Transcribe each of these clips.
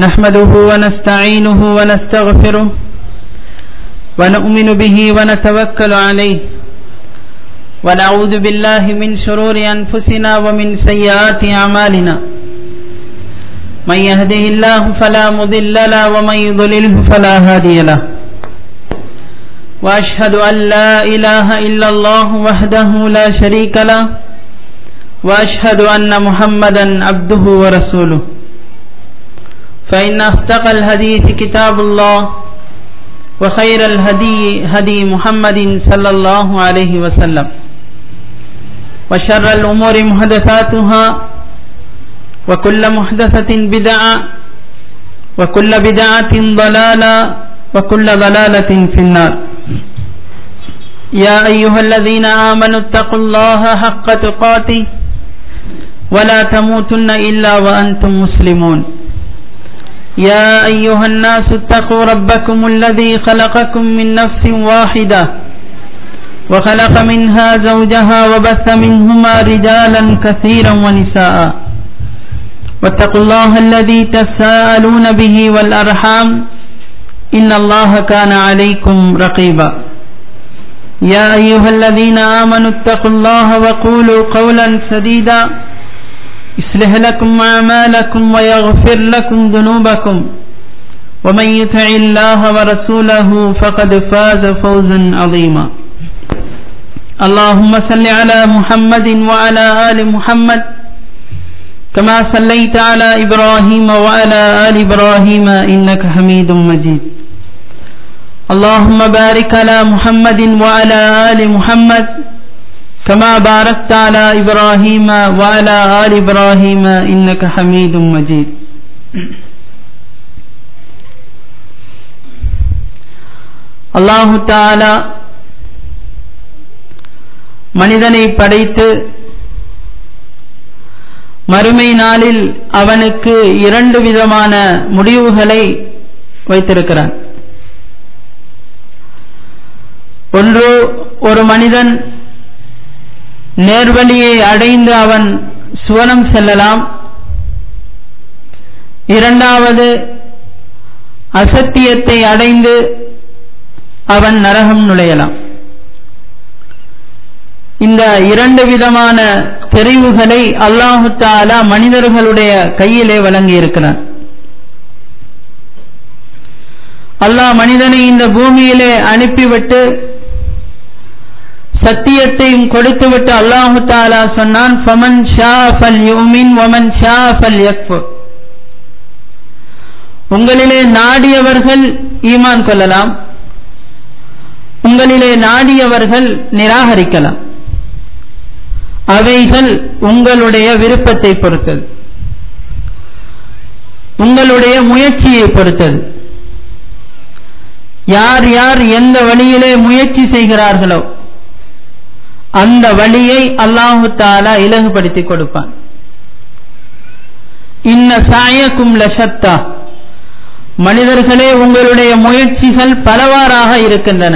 نحمده ونستعينه ونستغفره ونؤمن به ونتوكل عليه ونعوذ بالله من شرور أنفسنا ومن سيئات أعمالنا من يهده الله فلا مضل له ومن يضلله فلا هادي له وأشهد أن لا إله إلا الله وحده لا شريك له وأشهد أن محمدا عبده ورسوله فإن أصدق الحديث كتاب الله وخير الهدي هدي محمد صلى الله عليه وسلم وشر الأمور محدثاتها وكل محدثة بدعة وكل بدعة ضلالة وكل ضلالة في النار يا أيها الذين آمنوا اتقوا الله حق تقاته ولا تموتن إلا وأنتم مسلمون يا أيها الناس اتقوا ربكم الذي خلقكم من نفس واحدة وخلق منها زوجها وبث منهما رجالا كثيرا ونساء واتقوا الله الذي تساءلون به والأرحام إن الله كان عليكم رقيبا يا أيها الذين آمنوا اتقوا الله وقولوا قولا سديدا يصلح لكم أعمالكم ويغفر لكم ذنوبكم ومن يطع الله ورسوله فقد فاز فوزا عظيما اللهم صل على محمد وعلى آل محمد كما صليت على إبراهيم وعلى آل إبراهيم إنك حميد مجيد اللهم بارك على محمد وعلى آل محمد كما باركت على إبراهيم وعلى آل إبراهيم إنك حميد مجيد அல்லாஹு தாலா மனிதனை படைத்து மறுமை நாளில் அவனுக்கு இரண்டு விதமான முடிவுகளை வைத்திருக்கிறான் ஒன்று ஒரு மனிதன் நேர்வழியை அடைந்து அவன் சுவனம் செல்லலாம் இரண்டாவது அசத்தியத்தை அடைந்து அவன் நரகம் நுழையலாம் இந்த இரண்டு விதமான தெரிவுகளை அல்லாஹு தாலா மனிதர்களுடைய கையிலே வழங்கி இருக்கிறான் அல்லாஹ் மனிதனை இந்த பூமியிலே அனுப்பிவிட்டு சத்தியத்தையும் கொடுத்துவிட்டு அல்லாஹு தாலா சொன்னான் ஃபமன் ஷா ஃபல் யூமின் வமன் ஷா ஃபல் யக்ஃபுர் உங்களிலே நாடியவர்கள் ஈமான் கொள்ளலாம் உங்களிலே நாடியவர்கள் நிராகரிக்கலாம் அவைகள் உங்களுடைய விருப்பத்தை பொறுத்தது உங்களுடைய முயற்சியை பொறுத்தது யார் யார் எந்த வழியிலே முயற்சி செய்கிறார்களோ அந்த வழியை அல்லாஹு தாலா இலகுபடுத்தி கொடுப்பான் இன்ன சாயக்கும் லசத்தா மனிதர்களே உங்களுடைய முயற்சிகள் பலவாறாக இருக்கின்றன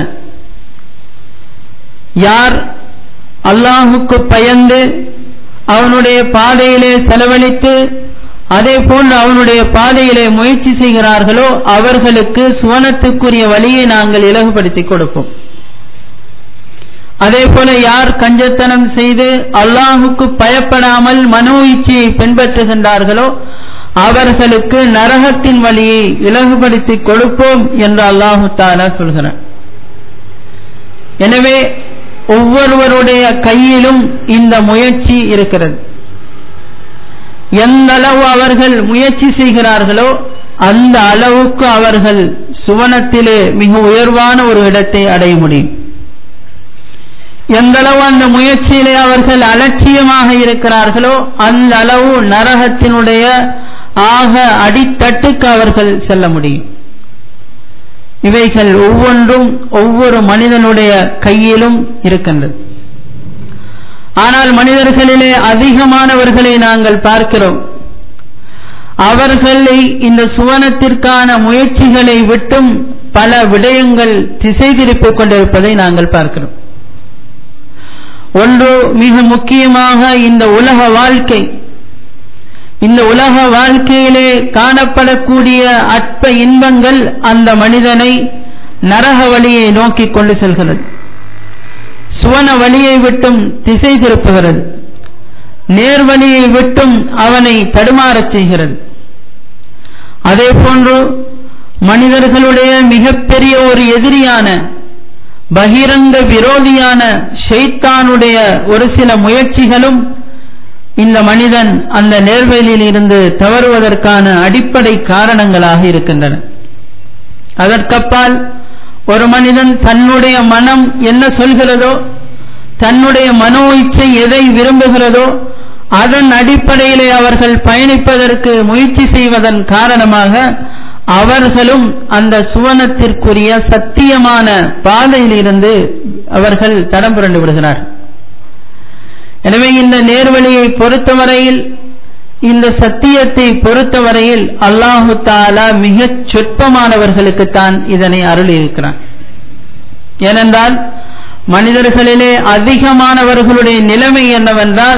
யார் அல்லாஹுக்கு பயந்து அவனுடைய பாதையிலே செலவழித்து அதே போன்று அவனுடைய பாதையிலே முயற்சி செய்கிறார்களோ அவர்களுக்கு சுவனத்துக்குரிய வழியை நாங்கள் இலகுபடுத்தி கொடுப்போம் அதே போல யார் கஞ்சத்தனம் செய்து அல்லாஹுக்கு பயப்படாமல் மனோ இச்சையை பின்பற்றுகின்றார்களோ அவர்களுக்கு நரகத்தின் வழியை இலகுபடுத்தி கொடுப்போம் என்று அல்லாஹு தாலா சொல்கிறார் எனவே ஒவ்வொருவருடைய கையிலும் இந்த முயற்சி இருக்கிறது எந்த அளவு அவர்கள் முயற்சி செய்கிறார்களோ அந்த அளவுக்கு அவர்கள் சுவனத்திலே மிக உயர்வான ஒரு இடத்தை அடைய முடியும் எந்த அளவு அந்த முயற்சியிலே அவர்கள் அலட்சியமாக இருக்கிறார்களோ அந்த அளவு நரகத்தினுடைய ஆக அடித்தட்டுக்கு அவர்கள் செல்ல முடியும் இவைகள் ஒவ்வொன்றும் ஒவ்வொரு மனிதனுடைய கையிலும் இருக்கின்றது ஆனால் மனிதர்களிலே அதிகமானவர்களை நாங்கள் பார்க்கிறோம் அவர்களை இந்த சுவனத்திற்கான முயற்சிகளை விட்டும் பல விடயங்கள் திசை திருப்பிக் கொண்டிருப்பதை நாங்கள் பார்க்கிறோம் ஒன்று மிக முக்கியமாக இந்த உலக வாழ்க்கை இந்த உலக வாழ்க்கையிலே காணப்படக்கூடிய அற்ப இன்பங்கள் அந்த மனிதனை நரக வழியை நோக்கி கொண்டு செல்கிறது சுவன வழியை விட்டும் திசை திருப்புகிறது நேர்வழியை விட்டும் அவனை தடுமாறச் செய்கிறது அதே போன்று மனிதர்களுடைய மிகப்பெரிய ஒரு எதிரியான பகிரங்க விரோதியான ஷெய்தானுடைய ஒரு சில முயற்சிகளும் இந்த மனிதன் அந்த நேர்வழியில் இருந்து தவறுவதற்கான அடிப்படை காரணங்களாக இருக்கின்றன அதற்கப்பால் ஒரு மனிதன் தன்னுடைய மனம் என்ன சொல்கிறதோ தன்னுடைய மனோ இச்சை எதை விரும்புகிறதோ அதன் அடிப்படையிலே அவர்கள் பயணிப்பதற்கு முயற்சி செய்வதன் காரணமாக அவர்களும் அந்த சுவனத்திற்குரிய சத்தியமான பாதையில் இருந்து அவர்கள் தடம் புரண்டு விடுகிறார் எனவே இந்த நேர்வழியை பொறுத்தவரையில் இந்த சத்தியத்தை பொறுத்தவரையில் அல்லாஹு தாலா மிகச் சொற்பமானவர்களுக்குத்தான் இதனை அருளியிருக்கிறான் ஏனென்றால் மனிதர்களிலே அதிகமானவர்களுடைய நிலைமை என்னவென்றால்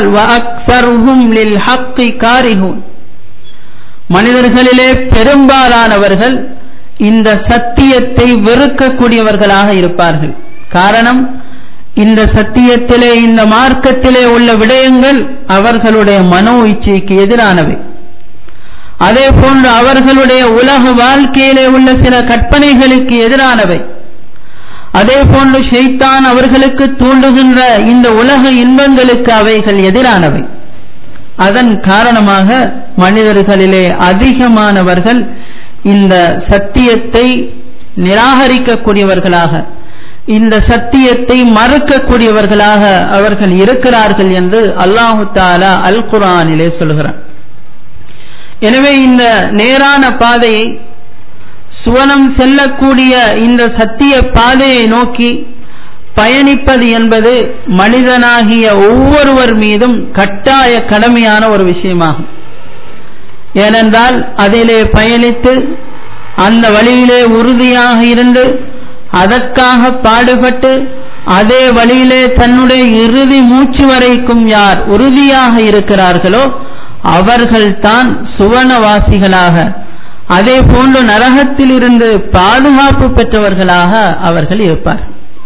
மனிதர்களிலே பெரும்பாலானவர்கள் இந்த சத்தியத்தை வெறுக்கக்கூடியவர்களாக இருப்பார்கள் காரணம் இந்த சத்தியத்திலே இந்த மார்க்கத்திலே உள்ள விடயங்கள் அவர்களுடைய மனோ இச்சைக்கு எதிரானவை அதே போன்று அவர்களுடைய உலக வாழ்க்கையிலே உள்ள சில கற்பனைகளுக்கு எதிரானவை அதே போன்று ஷெய்தான் அவர்களுக்கு தூண்டுகின்ற இந்த உலக இன்பங்களுக்கு அவைகள் எதிரானவை அதன் காரணமாக மனிதர்களிலே அதிகமானவர்கள் இந்த சத்தியத்தை நிராகரிக்கக்கூடியவர்களாக இந்த சத்தியத்தை மறுக்கக்கூடியவர்களாக அவர்கள் இருக்கிறார்கள் என்று அல்லாஹு தாலா அல் குரானிலே சொல்கிறான் எனவே இந்த நேரான பாதையை சுவனம் செல்லக்கூடிய இந்த சத்திய பாதையை நோக்கி பயணிப்பது என்பது மனிதனாகிய ஒவ்வொருவர் மீதும் கட்டாய கடமையான ஒரு விஷயமாகும் ஏனென்றால் அதிலே பயணித்து அந்த வழியிலே உறுதியாக இருந்து அதற்காக பாடுபட்டு அதே வழியிலே தன்னுடைய இறுதி மூச்சு வரைக்கும் யார் உறுதியாக இருக்கிறார்களோ அவர்கள்தான் சுவனவாசிகளாக அதே போன்று நரகத்தில் இருந்து பாதுகாப்பு பெற்றவர்களாக அவர்கள் இருப்பார்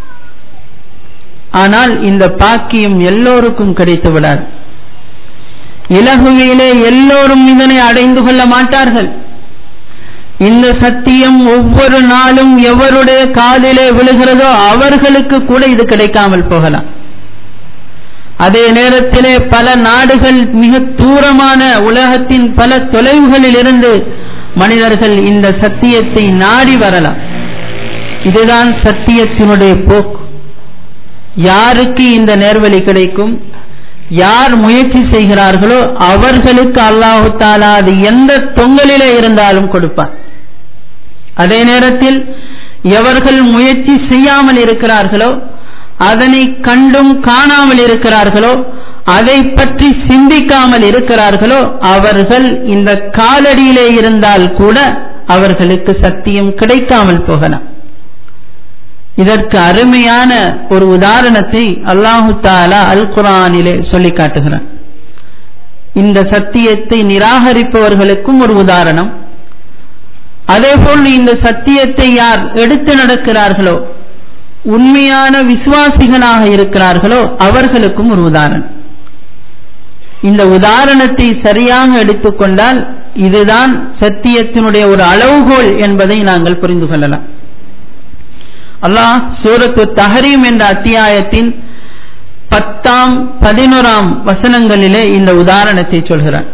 ஆனால் இந்த பாக்கியம் எல்லோருக்கும் கிடைத்து விடாது இலகுவிலே எல்லோரும் இதனை அடைந்து கொள்ள மாட்டார்கள் இந்த சத்தியம் ஒவ்வொரு நாளும் எவருடைய காதிலே விழுகிறதோ அவர்களுக்கு கூட இது கிடைக்காமல் போகலாம் அதே நேரத்திலே பல நாடுகள் மிக தூரமான உலகத்தின் பல தொலைவுகளில் இருந்து மனிதர்கள் இந்த சத்தியத்தை நாடி வரலாம் இதுதான் சத்தியத்தினுடைய போக்கு யாருக்கு இந்த நேர்வழி கிடைக்கும் யார் முயற்சி செய்கிறார்களோ அவர்களுக்கு அல்லாஹு தாலா அது எந்த தொங்கலிலே இருந்தாலும் கொடுப்பார் அதே நேரத்தில் எவர்கள் முயற்சி செய்யாமல் இருக்கிறார்களோ அதனை கண்டும் காணாமல் இருக்கிறார்களோ அதை பற்றி சிந்திக்காமல் இருக்கிறார்களோ அவர்கள் இந்த காலடியிலே இருந்தால் கூட அவர்களுக்கு சத்தியம் கிடைக்காமல் போகலாம் இதற்கு அருமையான ஒரு உதாரணத்தை அல்லாஹு தாலா அல் குரானிலே சொல்லி காட்டுகிறான் இந்த சத்தியத்தை நிராகரிப்பவர்களுக்கும் ஒரு உதாரணம் அதேபோல் இந்த சத்தியத்தை யார் எடுத்து நடக்கிறார்களோ உண்மையான விசுவாசிகளாக இருக்கிறார்களோ அவர்களுக்கும் ஒரு உதாரணம் இந்த உதாரணத்தை சரியாக எடுத்துக்கொண்டால் இதுதான் சத்தியத்தினுடைய ஒரு அளவுகோல் என்பதை நாங்கள் புரிந்து கொள்ளலாம் அல்லாஹ் சூரத்து தஹரீம் என்ற அத்தியாயத்தின் பத்தாம் பதினோராம் வசனங்களிலே இந்த உதாரணத்தை சொல்கிறார்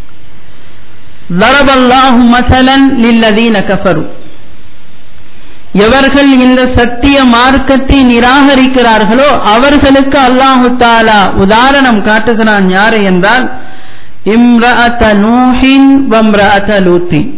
லரபல்லாஹு மசலன் லில்லதீன கஃபரு எவர்கள் இந்த சத்திய மார்க்கத்தை நிராகரிக்கிறார்களோ அவர்களுக்கு அல்லாஹு தாலா உதாரணம் காட்டுகிறான் யாரு என்றால் இம்ரஅத நூஹின் வம்ரஅத லூத்தின்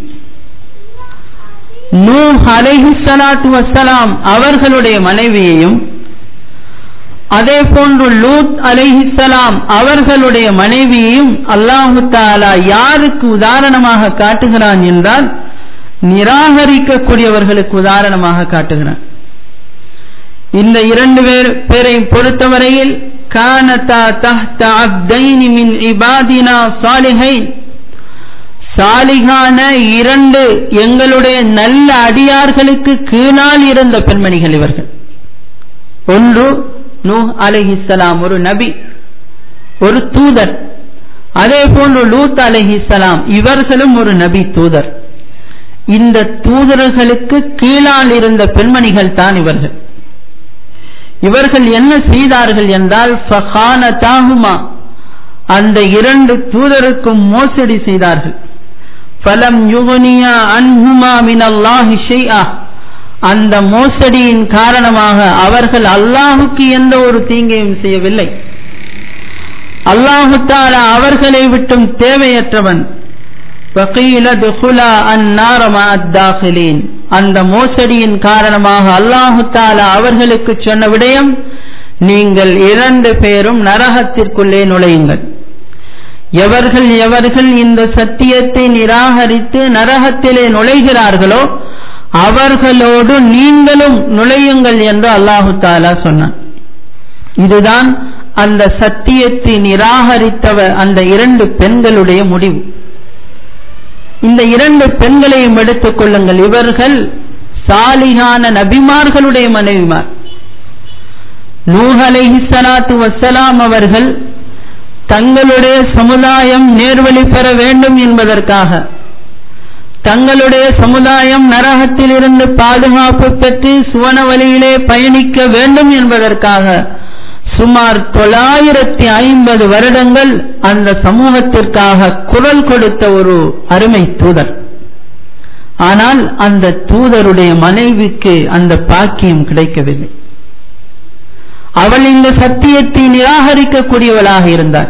நூஹ் அலைஹி ஸலாத்து வஸ்ஸலாம் அவர்களுடைய மனைவியையும் அதே போன்று லூத் அலைஹிஸ்ஸலாம் அவர்களுடைய மனைவியையும் அல்லாஹு தாலா யாருக்கு உதாரணமாக காட்டுகிறான் என்றால் நிராகரிக்கக்கூடியவர்களுக்கு உதாரணமாக காட்டுகிறான் இந்த இரண்டு பேர் பேரை பொறுத்தவரையில் கானதா தஹ்த அப்தைனி மின் இபாதினா சாலிஹைன் சாலிகான இரண்டு எங்களுடைய நல்ல அடியார்களுக்கு கீழால் இருந்த பெண்மணிகள் இவர்கள் ஒன்று நூ அலஹிசலாம் ஒரு நபி ஒரு தூதர் அதே போன்று லூத் அலஹிசலாம் இவர்களும் ஒரு நபி தூதர் இந்த தூதர்களுக்கு கீழால் இருந்த பெண்மணிகள் தான் இவர்கள் இவர்கள் என்ன செய்தார்கள் என்றால் அந்த இரண்டு தூதருக்கும் மோசடி செய்தார்கள் ஃபலம் யுகுனியா அன்ஹுமா மினல்லாஹி ஷைஆ அந்த மோசடியின் காரணமாக அவர்கள் அல்லாஹுக்கு எந்த ஒரு தீங்கையும் செய்யவில்லை அல்லாஹு தாலா அவர்களை விட்டும் தேவையற்றவன் அந்த மோசடியின் காரணமாக அல்லாஹு தாலா அவர்களுக்கு சொன்ன விடயம் நீங்கள் இரண்டு பேரும் நரகத்திற்குள்ளே நுழையுங்கள் எவர்கள் எவர்கள் இந்த சத்தியத்தை நிராகரித்து நரகத்திலே நுழைகிறார்களோ அவர்களோடு நீங்களும் நுழையுங்கள் என்று அல்லாஹு தாலா சொன்னான் இதுதான் அந்த சத்தியத்தை நிராகரித்தவ அந்த இரண்டு பெண்களுடைய முடிவு இந்த இரண்டு பெண்களையும் எடுத்துக் கொள்ளுங்கள் இவர்கள் சாலிகான நபிமார்களுடைய மனைவிமார் நூஹலைஹி சலாத்து வசலாம் அவர்கள் தங்களுடைய சமுதாயம் நேர்வழி பெற வேண்டும் என்பதற்காக தங்களுடைய சமுதாயம் நரகத்தில் இருந்து பாதுகாப்பு பெற்று சுவன வழியிலே பயணிக்க வேண்டும் என்பதற்காக சுமார் தொள்ளாயிரத்தி ஐம்பது வருடங்கள் அந்த சமூகத்திற்காக குரல் கொடுத்த ஒரு அருமை தூதர் ஆனால் அந்த தூதருடைய மனைவிக்கு அந்த பாக்கியம் கிடைக்கவில்லை அவள் இந்த சத்தியத்தை நிராகரிக்கக்கூடியவளாக இருந்தார்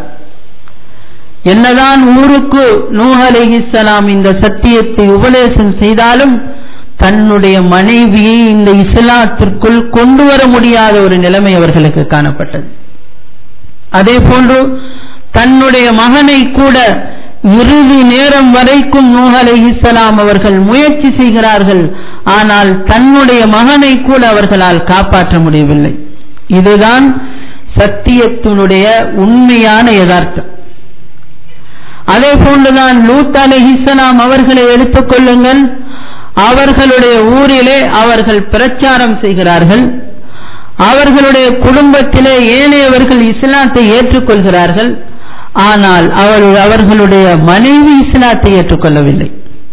என்னதான் ஊருக்கு நூஹ் அலிஹிசலாம் இந்த சத்தியத்தை உபதேசம் செய்தாலும் தன்னுடைய மனைவியை இந்த இஸ்லாத்திற்குள் கொண்டு வர முடியாத ஒரு நிலைமை அவர்களுக்கு காணப்பட்டது அதே போன்று தன்னுடைய மகனை கூட இறுதி நேரம் வரைக்கும் நூஹ் அலிஹிசலாம் அவர்கள் முயற்சி செய்கிறார்கள் ஆனால் தன்னுடைய மகனை கூட அவர்களால் காப்பாற்ற முடியவில்லை இதுதான் சத்தியத்தினுடைய உண்மையான யதார்த்தம் அதே போன்றுதான் லூத் அலிஹிசலாம் அவர்களை எடுத்துக்கொள்ளுங்கள் அவர்களுடைய ஊரிலே அவர்கள் பிரச்சாரம் செய்கிறார்கள் அவர்களுடைய குடும்பத்திலே ஏனையவர்கள் இஸ்லாத்தை ஏற்றுக்கொள்கிறார்கள் ஆனால் அவள் அவர்களுடைய மனைவி இஸ்லாத்தை ஏற்றுக்கொள்ளவில்லை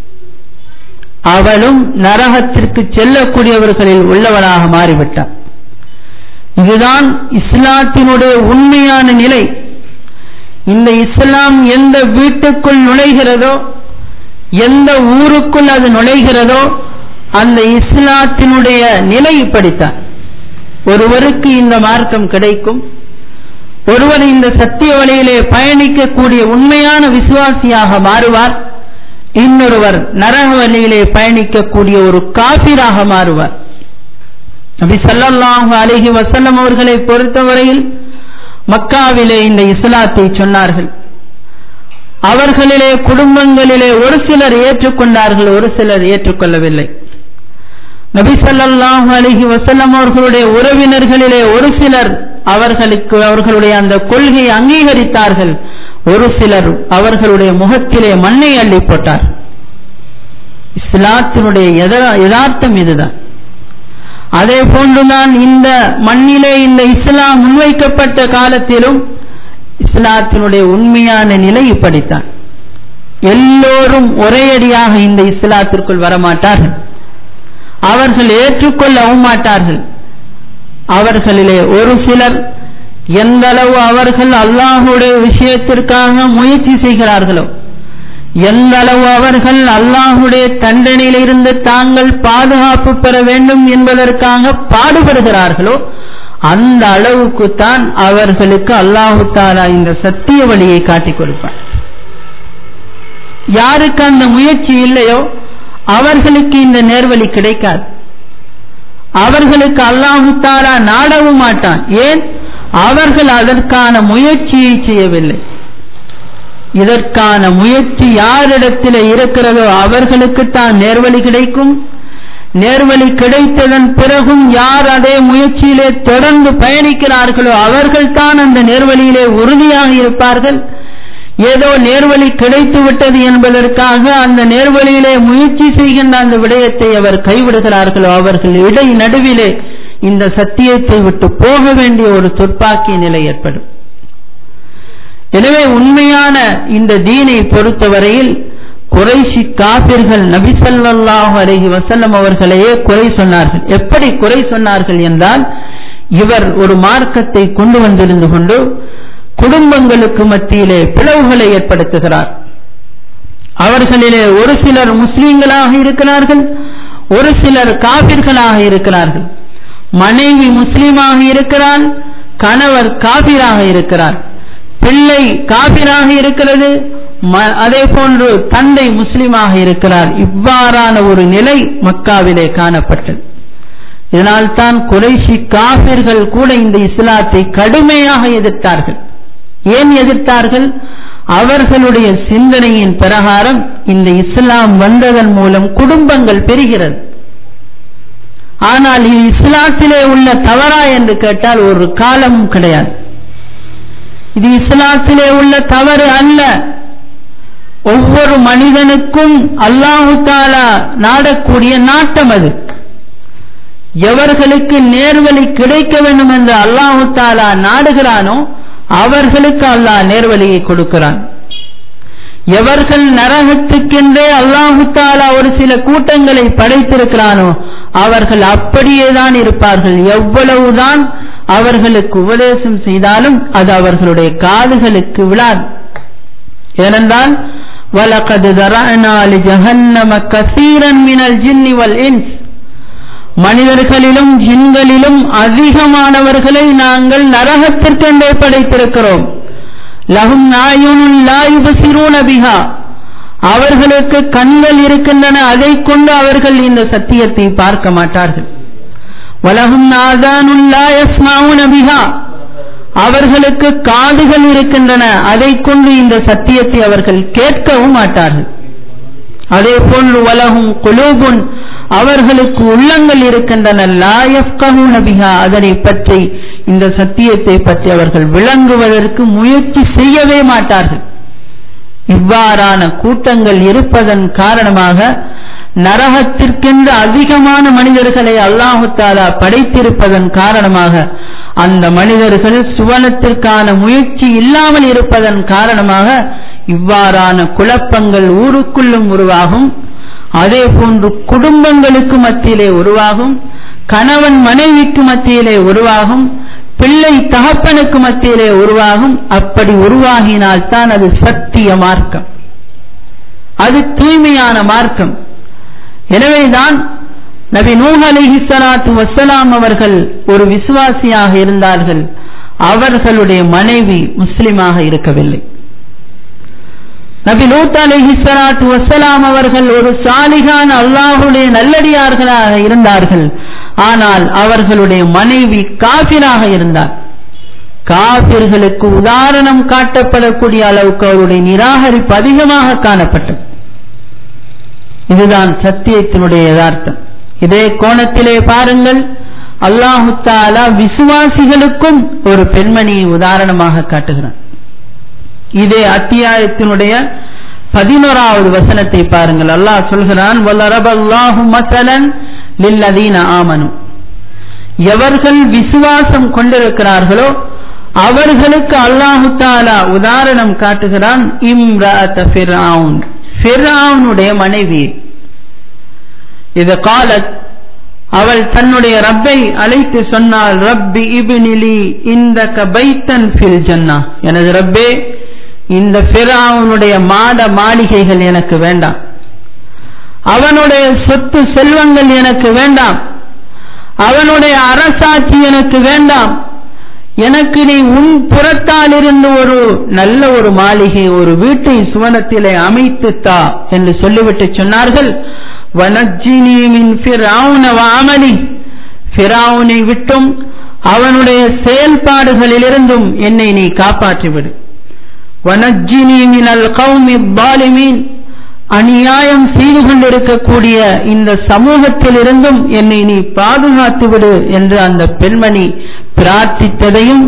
அவளும் நரகத்திற்கு செல்லக்கூடியவர்களில் உள்ளவளாக மாறிவிட்டார் இதுதான் இஸ்லாத்தினுடைய உண்மையான நிலை இந்த இஸ்லாம் எந்த வீட்டுக்குள் நுழைகிறதோ எந்த ஊருக்குள் அது நுழைகிறதோ அந்த இஸ்லாத்தினுடைய நிலை இப்படித்தான் ஒருவருக்கு இந்த மார்க்கம் கிடைக்கும் ஒருவர் இந்த சத்திய வழியிலே பயணிக்கக்கூடிய உண்மையான விசுவாசியாக மாறுவார் இன்னொருவர் நரக வழியிலே பயணிக்கக்கூடிய ஒரு காபிராக மாறுவார் நபி சல்லல்லாஹு அலிஹி வசல்லம் அவர்களை பொறுத்தவரையில் மக்காவிலே இந்த இஸ்லாத்தை சொன்னார்கள் அவர்களிலே குடும்பங்களிலே ஒரு சிலர் ஏற்றுக்கொண்டார்கள் ஒரு சிலர் ஏற்றுக்கொள்ளவில்லை நபி சல்லாஹு அலிஹி வசல்லம் அவர்களுடைய உறவினர்களிலே ஒரு சிலர் அவர்களுக்கு அவர்களுடைய அந்த கொள்கையை அங்கீகரித்தார்கள் ஒரு சிலர் அவர்களுடைய முகத்திலே மண்ணை அள்ளி போட்டார் இஸ்லாத்தினுடைய யதார்த்தம் இதுதான் அதே போன்றுதான் இந்த மண்ணிலே இந்த இஸ்லாம் முன்வைக்கப்பட்ட காலத்திலும் இஸ்லாத்தினுடைய உண்மையான நிலை இப்படித்தான் எல்லோரும் ஒரே அடியாக இந்த இஸ்லாத்திற்குள் வரமாட்டார்கள் அவர்கள் ஏற்றுக்கொள்ளவும் மாட்டார்கள் அவர்களிலே ஒரு சிலர் எந்த அளவு அவர்கள் அல்லாஹுடைய விஷயத்திற்காக முயற்சி செய்கிறார்களோ எந்த அளவு அவர்கள் அல்லாஹுடைய தண்டனையிலிருந்து தாங்கள் பாதுகாப்பு பெற வேண்டும் என்பதற்காக பாடுபடுகிறார்களோ அந்த அளவுக்கு தான் அவர்களுக்கு அல்லாஹு தாலா இந்த சத்திய வழியை காட்டிக் கொடுப்பார் யாருக்கு அந்த முயற்சி இல்லையோ அவர்களுக்கு இந்த நேர்வழி கிடைக்காது அவர்களுக்கு அல்லாஹு தாலா நாடவும் மாட்டான் ஏன் அவர்கள் அதற்கான முயற்சியை செய்யவில்லை இதற்கான முயற்சி யாரிடத்தில் இருக்கிறதோ அவர்களுக்கு தான் நேர்வழி கிடைக்கும் நேர்வழி கிடைத்ததன் பிறகும் யார் அதே முயற்சியிலே தொடர்ந்து பயணிக்கிறார்களோ அவர்கள் தான் அந்த நேர்வழியிலே உறுதியாக இருப்பார்கள் ஏதோ நேர்வழி கிடைத்து விட்டது என்பதற்காக அந்த நேர்வழியிலே முயற்சி செய்கின்ற அந்த விடயத்தை அவர் கைவிடுகிறார்களோ அவர்கள் இடை நடுவிலே இந்த சத்தியத்தை விட்டு போக வேண்டிய ஒரு துர்ப்பாக்கிய நிலை ஏற்படும் எனவே உண்மையான இந்த தீனை பொறுத்தவரையில் குறைசி காபிர்கள் நபிசல்லாஹு அலஹி வசல்லம் அவர்களையே குறை சொன்னார்கள் எப்படி குறை சொன்னார்கள் என்றால் இவர் ஒரு மார்க்கத்தை கொண்டு வந்திருந்து கொண்டு குடும்பங்களுக்கு மத்தியிலே பிளவுகளை ஏற்படுத்துகிறார் அவர்களிலே ஒரு சிலர் முஸ்லீம்களாக இருக்கிறார்கள் ஒரு சிலர் காபிர்களாக இருக்கிறார்கள் மனைவி முஸ்லீமாக இருக்கிறார் கணவர் காபிராக இருக்கிறார் பிள்ளை காபிராக இருக்கிறது அதே போன்று தந்தை முஸ்லிமாக இருக்கிறார் இவ்வாறான ஒரு நிலை மக்காவிலே காணப்பட்டது இதனால்தான் குறைசி காபிர்கள் கூட இந்த இஸ்லாத்தை கடுமையாக எதிர்த்தார்கள் ஏன் எதிர்த்தார்கள் அவர்களுடைய சிந்தனையின் பிரகாரம் இந்த இஸ்லாம் வந்ததன் மூலம் குடும்பங்கள் பெறுகிறது ஆனால் இது இஸ்லாத்திலே உள்ள தவறா என்று கேட்டால் ஒரு காலமும் கிடையாது இது இஸ்லாத்திலே உள்ள தவறு அல்ல ஒவ்வொரு மனிதனுக்கும் அல்லாஹு தாலா நாடக்கூடிய நாட்டம் அது எவர்களுக்கு நேர்வழி கிடைக்க வேண்டும் என்று அல்லாஹு தாலா நாடுகிறானோ அவர்களுக்கு அல்லாஹ் நேர்வழியை கொடுக்கிறான் எவர்கள் நரகத்துக்கென்றே அல்லாஹு தாலா ஒரு சில கூட்டங்களை படைத்திருக்கிறானோ அவர்கள் அப்படியேதான் இருப்பார்கள் எவ்வளவுதான் அவர்களுக்கு உபதேசம் செய்தாலும் அது அவர்களுடைய காதுகளுக்கு விழாது ஏனென்றால் وَلَقَدْ ذَرَعْنَا لِجَهَنَّمَ كَثِيرًا مِنَ الْجِنِّ وَالْإِنسِ மனிதர்களிலும் ஜின்களிலும் அதிகமானவர்களை நாங்கள் நரகத்திற்கென்றே படைத்திருக்கிறோம் லஹும் நாயுனுன் லா யுபசிரூன பிஹா அவர்களுக்கு கண்கள் இருக்கின்றன அதை கொண்டு அவர்கள் இந்த சத்தியத்தை பார்க்க மாட்டார்கள் வலகும் நாதானுன் லா யஸ்மாவுன பிஹா அவர்களுக்கு காதுகள் இருக்கின்றன அதை கொண்டு இந்த சத்தியத்தை அவர்கள் கேட்கவும் மாட்டார்கள் அதே போன்று வலகும் குலூபுன் அவர்களுக்கு உள்ளங்கள் இருக்கின்றன லாயப்கஹூன பிஹா அதனை பற்றி இந்த சத்தியத்தை பற்றி அவர்கள் விளங்குவதற்கு முயற்சி செய்யவே மாட்டார்கள் இவ்வாறான கூட்டங்கள் இருப்பதன் காரணமாக நரகத்திற்கென்று அதிகமான மனிதர்களை அல்லாஹு தாலா படைத்திருப்பதன் காரணமாக அந்த மனிதர்கள் சுவனத்திற்கான முயற்சி இல்லாமல் இருப்பதன் காரணமாக இவ்வாறான குழப்பங்கள் ஊருக்குள்ளும் உருவாகும் அதே போன்று குடும்பங்களுக்கு மத்தியிலே உருவாகும் கணவன் மனைவிக்கு மத்தியிலே உருவாகும் பிள்ளை தகப்பனுக்கு மத்தியிலே உருவாகும் அப்படி உருவாகினால் தான் அது சத்திய மார்க்கம் அது தூய்மையான மார்க்கம் எனவேதான் நபி நூஹ் அலிஹி சலாத்து வசலாம் அவர்கள் ஒரு விசுவாசியாக இருந்தார்கள் அவர்களுடைய மனைவி முஸ்லிமாக இருக்கவில்லை நபி லூத் அலிஹி சலாத்து வசலாம் அவர்கள் ஒரு சாலிகான அல்லாஹுடைய நல்லடியார்களாக இருந்தார்கள் ஆனால் அவர்களுடைய மனைவி காபிராக இருந்தார் காபிர்களுக்கு உதாரணம் காட்டப்படக்கூடிய அளவுக்கு அவருடைய நிராகரிப்பு அதிகமாக காணப்பட்டது இதுதான் சத்தியத்தினுடைய யதார்த்தம் இதே கோணத்திலே பாருங்கள் அல்லாஹு தாலா விசுவாசிகளுக்கும் ஒரு பெண்மணியை உதாரணமாக காட்டுகிறான் இதே அத்தியாயத்தினுடைய பதினோராவது வசனத்தை பாருங்கள் அல்லாஹ் சொல்கிறான் வல்லரபல்லாஹு மசலன் லில்லதீன ஆமனு எவர்கள் விசுவாசம் கொண்டிருக்கிறார்களோ அவர்களுக்கு அல்லாஹு தாலா உதாரணம் காட்டுகிறான் இம்ராத் ஃபிர்அவுன் ஃபிர்அவுனுடைய மனைவி இது காலத் அவள் தன்னுடைய ரப்பை அழைத்து சொன்னாள் ரப்பி இபினிலி இந்த கபைத்தன் ஃபில் ஜன்னா எனது ரப்பே இந்த ஃபிர்அவுனுடைய மாட மாளிகைகள் எனக்கு வேண்டாம் அவனுடைய சொத்து செல்வங்கள் எனக்கு வேண்டாம் அவனுடைய அரசாட்சி எனக்கு வேண்டாம் எனக்கு நீ உன் புறத்தால் இருந்து ஒரு நல்ல ஒரு மாளிகை ஒரு வீட்டை சுவனத்திலே அமைத்து தா என்று சொல்லிவிட்டு சொன்னார்கள் வனஜினி மின் ஃபிரௌன வாமலி ஃபிரௌனை விட்டும் அவனுடைய செயல்பாடுகளிலிருந்தும் என்னை நீ காப்பாற்றிவிடு வனஜினி மினல் கௌமி பாலிமீன் அநியாயம் செய்து கொண்டிருக்கக்கூடிய இந்த சமூகத்தில் இருந்தும் என்னை நீ பாதுகாத்து விடு என்று அந்த பெண்மணி பிரார்த்தித்ததையும்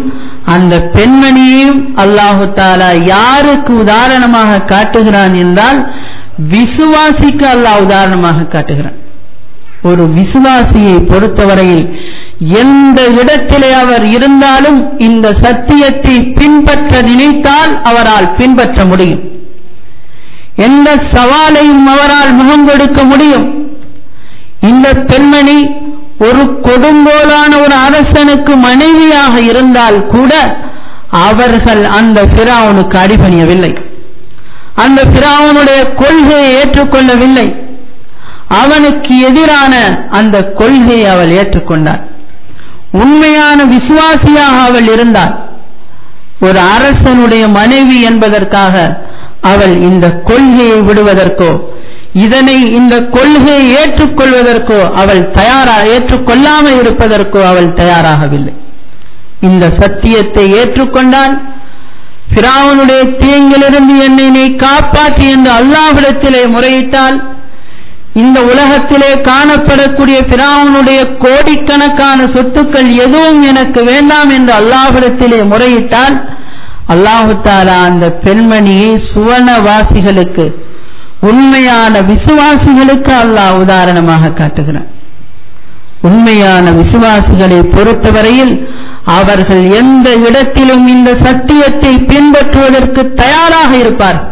அந்த பெண்மணியையும் அல்லாஹு தாலா யாருக்கு உதாரணமாக காட்டுகிறான் என்றால் விசுவாசிக்கு அல்லாஹ் உதாரணமாக காட்டுகிறான் ஒரு விசுவாசியை பொறுத்தவரையில் எந்த இடத்திலே அவர் இருந்தாலும் இந்த சத்தியத்தை பின்பற்ற நினைத்தால் அவரால் பின்பற்ற முடியும் எந்த சவாலையும் அவரால் முகம் கொடுக்க முடியும் இந்த பெண்மணி ஒரு கொடுங்கோலான ஒரு அரசனுக்கு மனைவியாக இருந்தால் கூட அவர்கள் அந்த பிராவனுக்கு அடிபணியவில்லை அந்த பிராவனுடைய கொள்கையை ஏற்றுக்கொள்ளவில்லை அவனுக்கு எதிரான அந்த கொள்கையை அவள் ஏற்றுக்கொண்டாள் உண்மையான விசுவாசியாக அவள் இருந்தாள் ஒரு அரசனுடைய மனைவி என்பதற்காக அவள் இந்த கொள்கையை விடுவதற்கோ இதனை இந்த கொள்கையை ஏற்றுக்கொள்வதற்கோ அவள் தயாரா ஏற்றுக்கொள்ளாமல் இருப்பதற்கோ அவள் தயாராகவில்லை இந்த சத்தியத்தை ஏற்றுக்கொண்டால் பிராவனுடைய தீங்கிலிருந்து என்னை நீ காப்பாற்றி என்று அல்லாஹிடத்திலே முறையிட்டால் இந்த உலகத்திலே காணப்படக்கூடிய பிராவனுடைய கோடிக்கணக்கான சொத்துக்கள் எதுவும் எனக்கு வேண்டாம் என்று அல்லாஹிடத்திலே முறையிட்டால் அல்லாஹு தாலா அந்த பெண்மணியை சுவனவாசிகளுக்கு உண்மையான விசுவாசிகளுக்கு அல்லாஹ் உதாரணமாக காட்டுகிறான் உண்மையான விசுவாசிகளை பொறுத்தவரையில் அவர்கள் எந்த இடத்திலும் இந்த சத்தியத்தை பின்பற்றுவதற்கு தயாராக இருப்பார்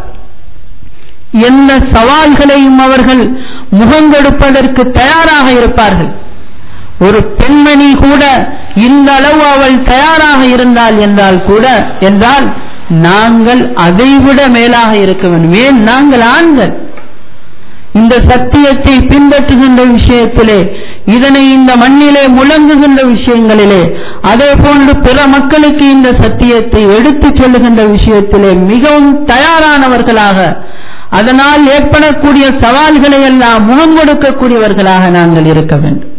எந்த சவால்களையும் அவர்கள் முகங்கொடுப்பதற்கு தயாராக இருப்பார்கள் ஒரு பெண்மணி கூட இந்த அளவு அவள் தயாராக இருந்தால் என்றால் கூட என்றால் நாங்கள் அதைவிட மேலாக இருக்க வேண்டும் ஏன் நாங்கள் ஆண்கள் இந்த சத்தியத்தை பின்பற்றுகின்ற விஷயத்திலே இதனை இந்த மண்ணிலே முழங்குகின்ற விஷயங்களிலே அதே போன்று பிற மக்களுக்கு இந்த சத்தியத்தை எடுத்துச் சொல்லுகின்ற விஷயத்திலே மிகவும் தயாரானவர்களாக அதனால் ஏற்படக்கூடிய சவால்களை எல்லாம் முகம் கொடுக்கக்கூடியவர்களாக நாங்கள் இருக்க வேண்டும்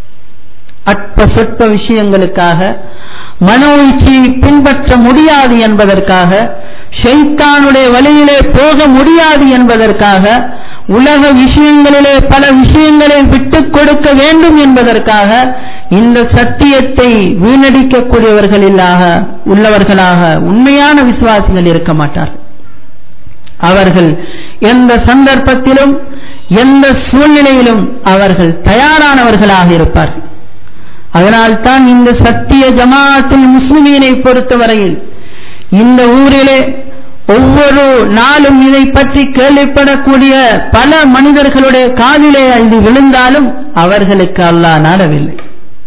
அற்ப சொற்ப விஷயங்களுக்காக மனோ இச்சையை பின்பற்ற முடியாது என்பதற்காக ஷைத்தானுடைய வழியிலே போக முடியாது என்பதற்காக உலக விஷயங்களிலே பல விஷயங்களை விட்டுக் கொடுக்க வேண்டும் என்பதற்காக இந்த சத்தியத்தை வீணடிக்கக்கூடியவர்களில்லாக உள்ளவர்களாக உண்மையான விசுவாசிகள் இருக்க மாட்டார்கள் அவர்கள் எந்த சந்தர்ப்பத்திலும் எந்த சூழ்நிலையிலும் அவர்கள் தயாரானவர்களாக இருப்பார்கள் அதனால்தான் இந்த சத்திய ஜமாத்தில் முஸ்லிமீனை பொறுத்தவரையில் இந்த ஊரிலே ஒவ்வொரு நாளும் இதை பற்றி கேள்விப்படக்கூடிய பல மனிதர்களுடைய காதிலே இது விழுந்தாலும் அவர்களுக்கு அல்லாஹ் நாடவில்லை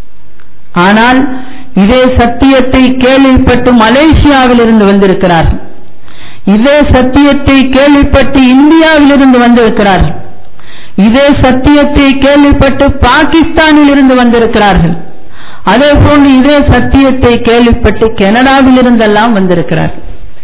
ஆனால் இதே சத்தியத்தை கேள்விப்பட்டு மலேசியாவில் இருந்து வந்திருக்கிறார்கள் இதே சத்தியத்தை கேள்விப்பட்டு இந்தியாவில் இருந்து வந்திருக்கிறார்கள் இதே சத்தியத்தை கேள்விப்பட்டு பாகிஸ்தானில் இருந்து வந்திருக்கிறார்கள் அதே போன்று இதே சத்தியத்தை கேள்விப்பட்டு கனடாவில் இருந்தெல்லாம் வந்திருக்கிறார்கள்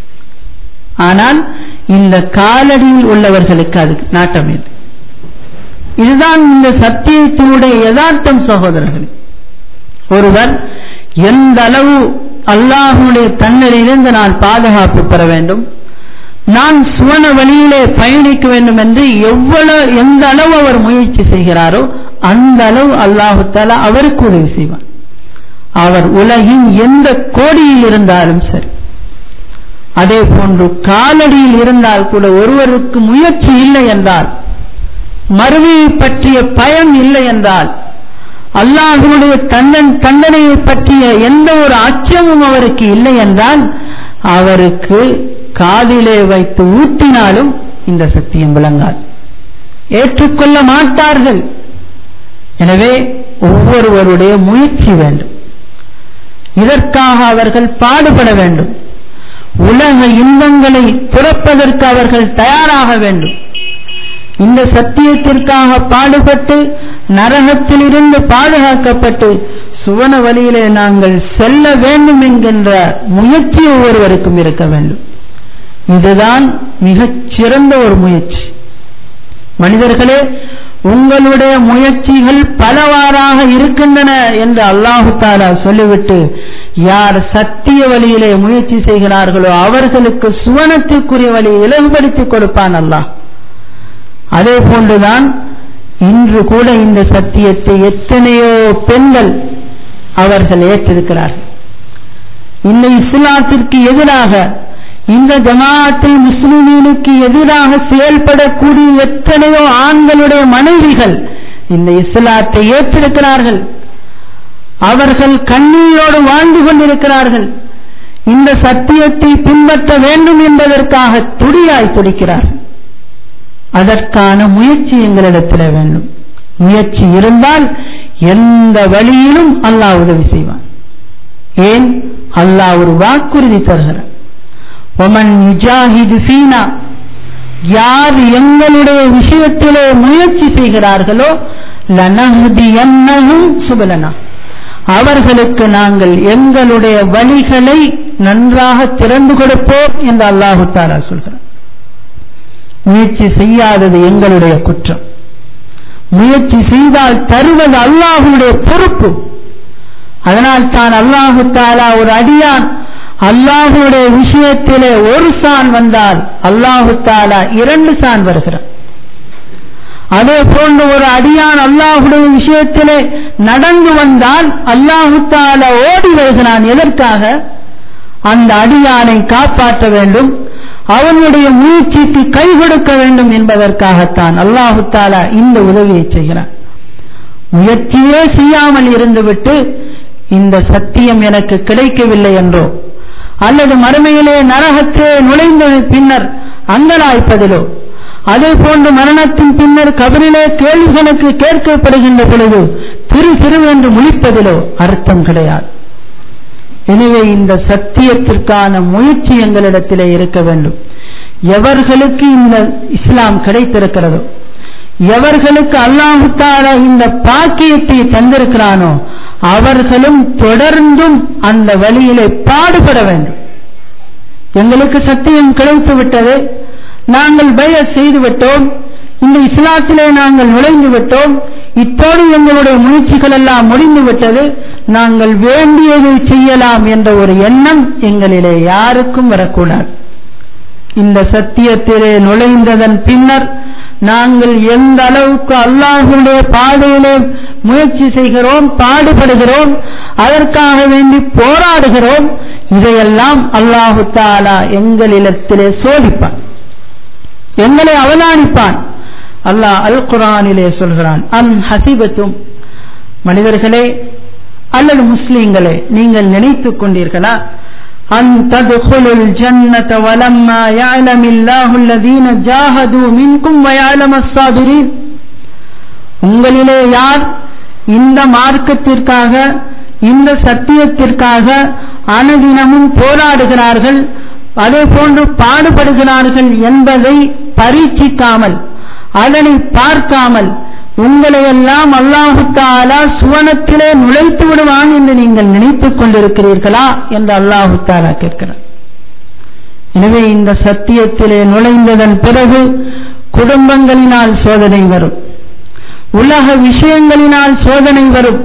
ஆனால் இந்த காலடியில் உள்ளவர்களுக்கு அது நாட்டமில்லை இதுதான் இந்த சத்தியத்தினுடைய யதார்த்தம் சகோதரர்கள் ஒருவர் எந்த அளவு அல்லாஹுடைய தன்னரிலிருந்து நான் பாதுகாப்பு பெற வேண்டும் நான் சுவன வழியிலே பயணிக்க வேண்டும் என்று எவ்வளவு எந்த அளவு அவர் முயற்சி செய்கிறாரோ அந்த அளவு அல்லாஹு தாலா அவருக்கு உதவி செய்வார் அவர் உலகின் எந்த கோடியில் இருந்தாலும் சரி அதே போன்று காலடியில் இருந்தால் கூட ஒருவருக்கு முயற்சி இல்லை என்றால் மறுமையை பற்றிய பயம் இல்லை என்றால் அல்லாஹுடைய தன்னன் தண்டனையை பற்றிய எந்த ஒரு அச்சமும் அவருக்கு இல்லை என்றால் அவருக்கு காதிலே வைத்து ஊட்டினாலும் இந்த சத்தியம் விளங்காது ஏற்றுக்கொள்ள மாட்டார்கள் எனவே ஒவ்வொருவருடைய முயற்சி வேண்டும் இதற்காக அவர்கள் பாடுபட வேண்டும் உலக இன்பங்களை துறப்பதற்கு அவர்கள் தயாராக வேண்டும் இந்த சத்தியத்திற்காக பாடுபட்டு நரகத்திலிருந்து பாதுகாக்கப்பட்டு சுவன வழியிலே நாங்கள் செல்ல வேண்டும் என்கின்ற முயற்சி ஒவ்வொருவருக்கும் இருக்க வேண்டும் இதுதான் மிகச் சிறந்த ஒரு முயற்சி மனிதர்களே உங்களுடைய முயற்சிகள் பலவாறாக இருக்கின்றன என்று அல்லாஹு தாலா சொல்லிவிட்டு யார் சத்திய வழியிலே முயற்சி செய்கிறார்களோ அவர்களுக்கு சுவனத்திற்குரிய வழியை இலகுபடுத்திக் கொடுப்பான் அல்லாஹ் அதே போன்றுதான் இன்று கூட இந்த சத்தியத்தை எத்தனையோ பெண்கள் அவர்கள் ஏற்றிருக்கிறார்கள் இந்த இஸ்லாத்திற்கு எதிராக இந்த ஜமாஅத்தில் முஸ்லிமீனுக்கு எதிராக செயல்படக்கூடிய எத்தனையோ ஆண்களுடைய மனைவிகள் இந்த இஸ்லாத்தை ஏற்றிருக்கிறார்கள் அவர்கள் கண்ணீரோடு வாழ்ந்து கொண்டிருக்கிறார்கள் இந்த சத்தியத்தை பின்பற்ற வேண்டும் என்பதற்காக துடியாய் துடிக்கிறார்கள் அதற்கான முயற்சி எங்களிடத்தில் வேண்டும் முயற்சி இருந்தால் எந்த வழியிலும் அல்லாஹ் உதவி செய்வான் ஏன் அல்லாஹ் ஒரு வாக்குறுதி தருகிறார் ஒமன் யுஜாஹிது ஃபீனா யார் எங்களுடைய விஷயத்திலே முயற்சி செய்கிறார்களோ லனஹ்தியன்னஹும் சுபலனா அவர்களுக்கு நாங்கள் எங்களுடைய வழிகளை நன்றாக திறந்து கொடுப்போம் என்று அல்லாஹு தாலா சொல்கிறார் முயற்சி செய்யாதது எங்களுடைய குற்றம் முயற்சி செய்தால் தருவது அல்லாஹுடைய பொறுப்பு அதனால் தான் அல்லாஹு தாலா ஒரு அடியான் அல்லாஹுடைய விஷயத்திலே ஒரு சான் வந்தால் அல்லாஹு தாலா இரண்டு சான் வருகிறார் அதே போன்று ஒரு அடியான் அல்லாஹுடைய விஷயத்திலே நடந்து வந்தால் அல்லாஹு தாலா ஓடி வருகிறான் எதற்காக அந்த அடியானை காப்பாற்ற வேண்டும் அவனுடைய முயற்சிக்கு கை கொடுக்க வேண்டும் என்பதற்காகத்தான் அல்லாஹு தாலா இந்த உதவியை செய்கிறான் முயற்சியே செய்யாமல் இருந்துவிட்டு இந்த சத்தியம் எனக்கு கிடைக்கவில்லை என்றோ அல்லது மறுமையிலே நரகத்தே நுழைந்த பின்னர் அங்கலாய்ப்பதிலோ அதே போன்று மரணத்தின் பின்னர் கபரிலே கேள்விகளுக்கு கேட்கப்படுகின்ற பொழுது திரு திருவென்று முழிப்பதிலோ அர்த்தம் கிடையாது எனவே இந்த சத்தியத்திற்கான முயற்சி எங்களிடத்திலே இருக்க வேண்டும் எவர்களுக்கு இந்த இஸ்லாம் கிடைத்திருக்கிறதோ எவர்களுக்கு அல்லாஹு தாலா இந்த பாக்கியத்தை தந்திருக்கிறானோ அவர்களும் தொடர்ந்தும் அந்த வழியிலே பாடுபட வேண்டும் எங்களுக்கு சத்தியம் கிடைத்து விட்டது நாங்கள் பய செய்து விட்டோம் இந்த இஸ்லாத்திலே நாங்கள் நுழைந்து விட்டோம் இப்போது எங்களுடைய முயற்சிகள் எல்லாம் முடிந்து விட்டது நாங்கள் வேண்டியதை செய்யலாம் என்ற ஒரு எண்ணம் எங்களிலே யாருக்கும் வரக்கூடாது இந்த சத்தியத்திலே நுழைந்ததன் பின்னர் நாங்கள் எந்த அளவுக்கு அல்லாஹுடைய பாதையிலே முயற்சி செய்கிறோம் பாடுபடுகிறோம் அதற்காக வேண்டி போராடுகிறோம் இதையெல்லாம் அல்லாஹு தாலா எங்களிடத்திலே சோதிப்பான் எங்களை அவதானிப்பான் அல்லாஹ் அல் குரானிலே சொல்கிறான் அன் ஹசிபத்தும் மனிதர்களே அல்லது முஸ்லீம்களே நீங்கள் நினைத்துக் கொண்டீர்களா أن تدخلوا الجنة ولما يعلم الله الذين جاهدوا منكم ويعلم الصابرين உங்களிலே யார் இந்த மார்க்கத்திற்காக இந்த சத்தியத்திற்காக அனுதினமும் போராடுகிறார்கள் அதே போன்று பாடுபடுகிறார்கள் என்பதை பரீட்சிக்காமல் அதனை பார்க்காமல் உங்களை எல்லாம் அல்லாஹு தாலா சுவனத்திலே நுழைத்து விடுவான் என்று நீங்கள் நினைத்துக் கொண்டிருக்கிறீர்களா என்று அல்லாஹு தாலா கேட்கிறார் எனவே இந்த சத்தியத்திலே நுழைந்ததன் பிறகு குடும்பங்களினால் சோதனை வரும் உலக விஷயங்களினால் சோதனை வரும்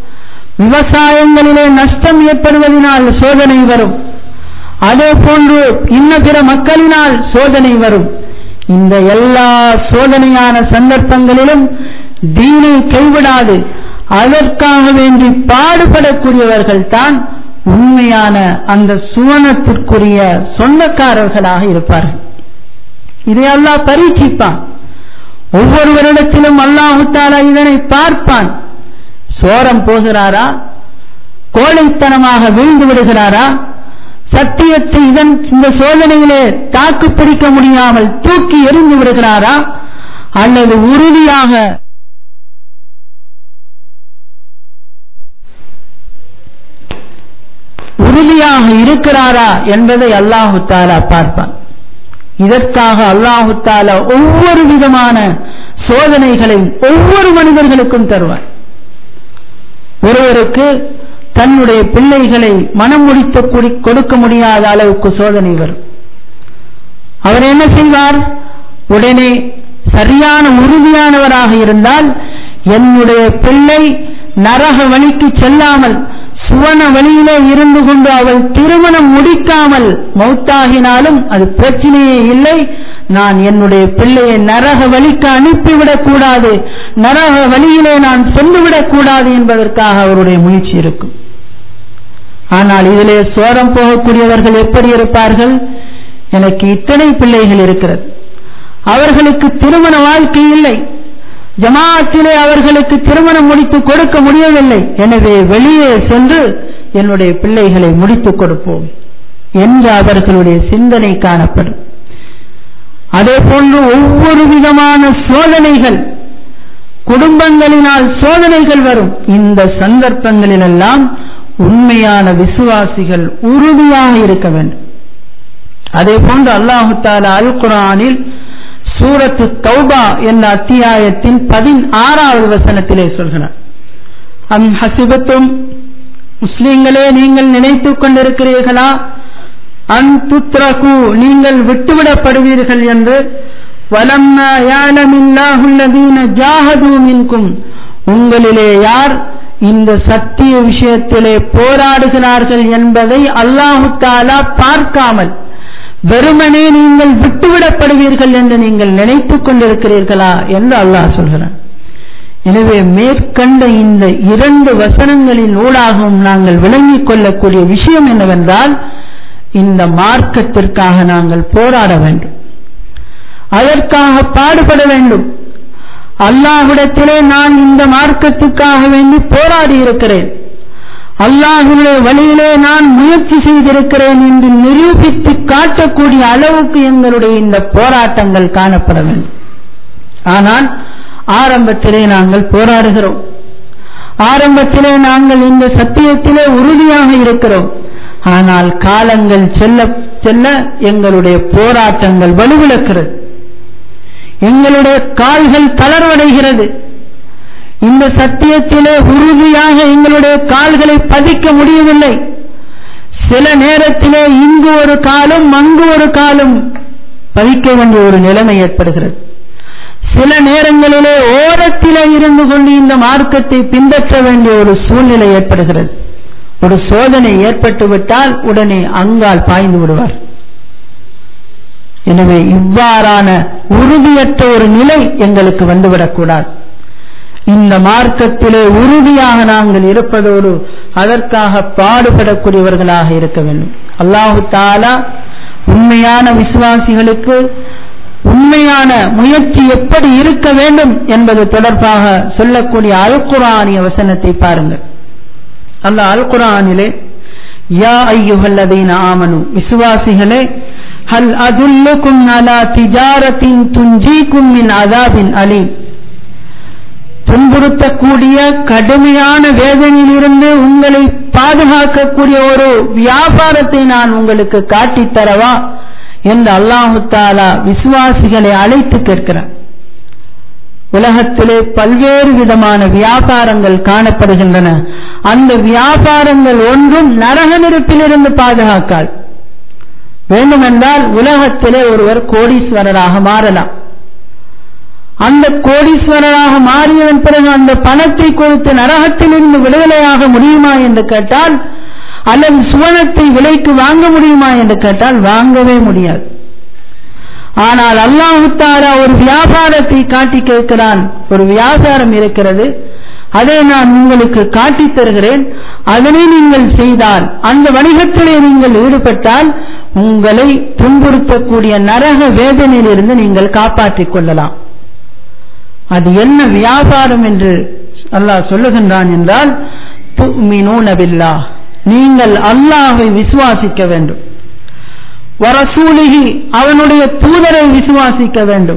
விவசாயங்களிலே நஷ்டம் ஏற்படுவதனால் சோதனை வரும் அதே போன்று இன்ன பிற மக்களினால் சோதனை வரும் இந்த எல்லா சோதனையான சந்தர்ப்பங்களிலும் தீனை கைவிடாது அதற்காக வேண்டி பாடுபடக்கூடியவர்கள் தான் உண்மையான அந்த சுவனத்திற்குரிய சொந்தக்காரர்களாக இருப்பார்கள் இதை அல்லாஹ் பரீட்சிப்பான் ஒவ்வொருவரிடத்திலும் அல்லாஹு தாலா இதனை பார்ப்பான் சோரம் போகிறாரா கோழைத்தனமாக வீழ்ந்து விடுகிறாரா சத்தியத்தை இதன் இந்த சோதனையிலே தாக்கு பிடிக்க முடியாமல் தூக்கி எறிந்து விடுகிறாரா அல்லது உறுதியாக உறுதியாக இருக்கிறாரா என்பதை அல்லாஹு தாலா பார்ப்பான் இதற்காக அல்லாஹு தாலா ஒவ்வொரு விதமான சோதனைகளை ஒவ்வொரு மனிதர்களுக்கும் தருவார் ஒருவருக்கு தன்னுடைய பிள்ளைகளை மனம் முடித்து கொடுக்க முடியாத அளவுக்கு சோதனை வரும் அவர் என்ன செய்வார் உடனே சரியான உறுதியானவராக இருந்தால் என்னுடைய பிள்ளை நரக வழிக்கு செல்லாமல் சுவன வழியிலே இருந்து கொண்டு அவள் திருமணம் முடிக்காமல் மௌத்தாகினாலும் அது பிரச்சனையே இல்லை நான் என்னுடைய பிள்ளையை நரக வழிக்கு அனுப்பிவிடக் கூடாது நரக வழியிலே நான் சென்றுவிடக் கூடாது என்பதற்காக அவருடைய முயற்சி இருக்கும் ஆனால் இதிலே சோரம் போகக்கூடியவர்கள் எப்படி இருப்பார்கள் எனக்கு இத்தனை பிள்ளைகள் இருக்கிறது அவர்களுக்கு திருமண வாழ்க்கை இல்லை ஜமாத்திலே அவர்களுக்கு திருமணம் முடித்து கொடுக்க முடியவில்லை எனவே வெளியே சென்று என்னுடைய பிள்ளைகளை முடித்துக் கொடுப்போம் என்று அவர்களுடைய சிந்தனை காணப்படும் அதே போன்று ஒவ்வொரு விதமான சோதனைகள் குடும்பங்களினால் சோதனைகள் வரும் இந்த சந்தர்ப்பங்களிலெல்லாம் உண்மையான விசுவாசிகள் உறுதியாக இருக்க வேண்டும் அதே போன்று அல்லாஹு தாலா அல் குரானில் சூரத்து தௌபா என்ற அத்தியாயத்தின் பதினாறாவது வசனத்திலே சொல்கிறார் அம் ஹசிபத்தும் முஸ்லிம்களே நீங்கள் நினைத்துக் கொண்டிருக்கிறீர்களா அன் துத்ரகு நீங்கள் விட்டுவிடப்படுவீர்கள் என்று வலம்மா யாலமில்லாஹுல்லதீன ஜாஹது மின்கும் உங்களிலே யார் இந்த சத்திய விஷயத்திலே போராடுகிறார்கள் என்பதை அல்லாஹு தாலா பார்க்காமல் வெறுமனே நீங்கள் விட்டுவிடப்படுவீர்கள் என்று நீங்கள் நினைத்துக் கொண்டிருக்கிறீர்களா என்று அல்லாஹ் சொல்கிறான் எனவே மேற்கண்ட இந்த இரண்டு வசனங்களின் ஊடாகவும் நாங்கள் விளங்கிக் கொள்ளக்கூடிய விஷயம் என்னவென்றால் இந்த மார்க்கத்திற்காக நாங்கள் போராட வேண்டும் அதற்காக பாடுபட வேண்டும் அல்லாஹ்விடத்திலே நான் இந்த மார்க்கத்துக்காக வேண்டி போராடி இருக்கிறேன் அல்லாஹுடைய வழியிலே நான் முயற்சி செய்திருக்கிறேன் என்று நிரூபித்து காட்டக்கூடிய அளவுக்கு எங்களுடைய இந்த போராட்டங்கள் காணப்பட வேண்டும் ஆனால் ஆரம்பத்திலே நாங்கள் போராடுகிறோம் ஆரம்பத்திலே நாங்கள் இந்த சத்தியத்திலே உறுதியாக இருக்கிறோம் ஆனால் காலங்கள் செல்ல செல்ல எங்களுடைய போராட்டங்கள் வலுவிழக்கிறது எங்களுடைய கால்கள் தளர்வடைகிறது இந்த சத்தியத்திலே உறுதியாக எங்களுடைய கால்களை பதிக்க முடியவில்லை சில நேரத்திலே இங்கு ஒரு காலம் அங்கு ஒரு காலம் பதிக்க வேண்டிய ஒரு நிலைமை ஏற்படுகிறது சில நேரங்களிலே ஓரத்திலே இருந்து கொண்டு இந்த மார்க்கத்தை பின்பற்ற வேண்டிய ஒரு சூழ்நிலை ஏற்படுகிறது ஒரு சோதனை ஏற்பட்டு விட்டால் உடனே அங்கால் பாய்ந்து விடுவார் எனவே இவ்வாறான உறுதியற்ற ஒரு நிலை எங்களுக்கு வந்துவிடக்கூடாது இந்த மார்க்கத்திலே உறுதியாக நாங்கள் இருப்பதோடு அதற்காக பாடுபடக்கூடியவர்களாக இருக்க வேண்டும் அல்லாஹு தாலா உண்மையான விசுவாசிகளுக்கு உண்மையான முயற்சி எப்படி இருக்க வேண்டும் என்பது தொடர்பாக சொல்லக்கூடிய அல்குரானிய வசனத்தை பாருங்கள் அந்த அல்குரானிலே யா ஐயுகல்லதீன ஆமனு விசுவாசிகளே ஹல் அதுல்லுக்கும் அலா திஜாரத்தின் துஞ்சிக்கும் மின் அதாபின் அலீம் துன்புறுத்தக்கூடிய கடுமையான வேதனையிலிருந்து உங்களை பாதுகாக்கக்கூடிய ஒரு வியாபாரத்தை நான் உங்களுக்கு காட்டித் தரவா என்று அல்லாஹு தாலா விசுவாசிகளை அழைத்து கேட்கிறார் உலகத்திலே பல்வேறு விதமான வியாபாரங்கள் காணப்படுகின்றன அந்த வியாபாரங்கள் ஒன்றும் நரக நெருப்பிலிருந்து பாதுகாக்கால் வேண்டுமென்றால் உலகத்திலே ஒருவர் கோடீஸ்வரராக மாறலாம் அந்த கோடீஸ்வரராக மாறியதன் பிறகு அந்த பணத்தை கொடுத்து நரகத்திலிருந்து விடுதலையாக முடியுமா என்று கேட்டால் அல்லது சுவனத்தை விலைக்கு வாங்க முடியுமா என்று கேட்டால் வாங்கவே முடியாது ஆனால் அல்லாஹு தாலா ஒரு வியாபாரத்தை காட்டி கேட்கிறான் ஒரு வியாபாரம் இருக்கிறது அதை நான் உங்களுக்கு காட்டித் தருகிறேன் அதனை நீங்கள் செய்தால் அந்த வணிகத்திலே நீங்கள் ஈடுபட்டால் உங்களை துன்புறுத்தக்கூடிய நரக வேதனையிலிருந்து நீங்கள் காப்பாற்றிக் கொள்ளலாம் அது என்ன வியாபாரம் என்று அல்லாஹ் சொல்லுகின்றான் என்றால் துமினூனபில்லா நீங்கள் அல்லாஹை விசுவாசிக்க வேண்டும் வரசூலிகி அவனுடைய தூதரை விசுவாசிக்க வேண்டும்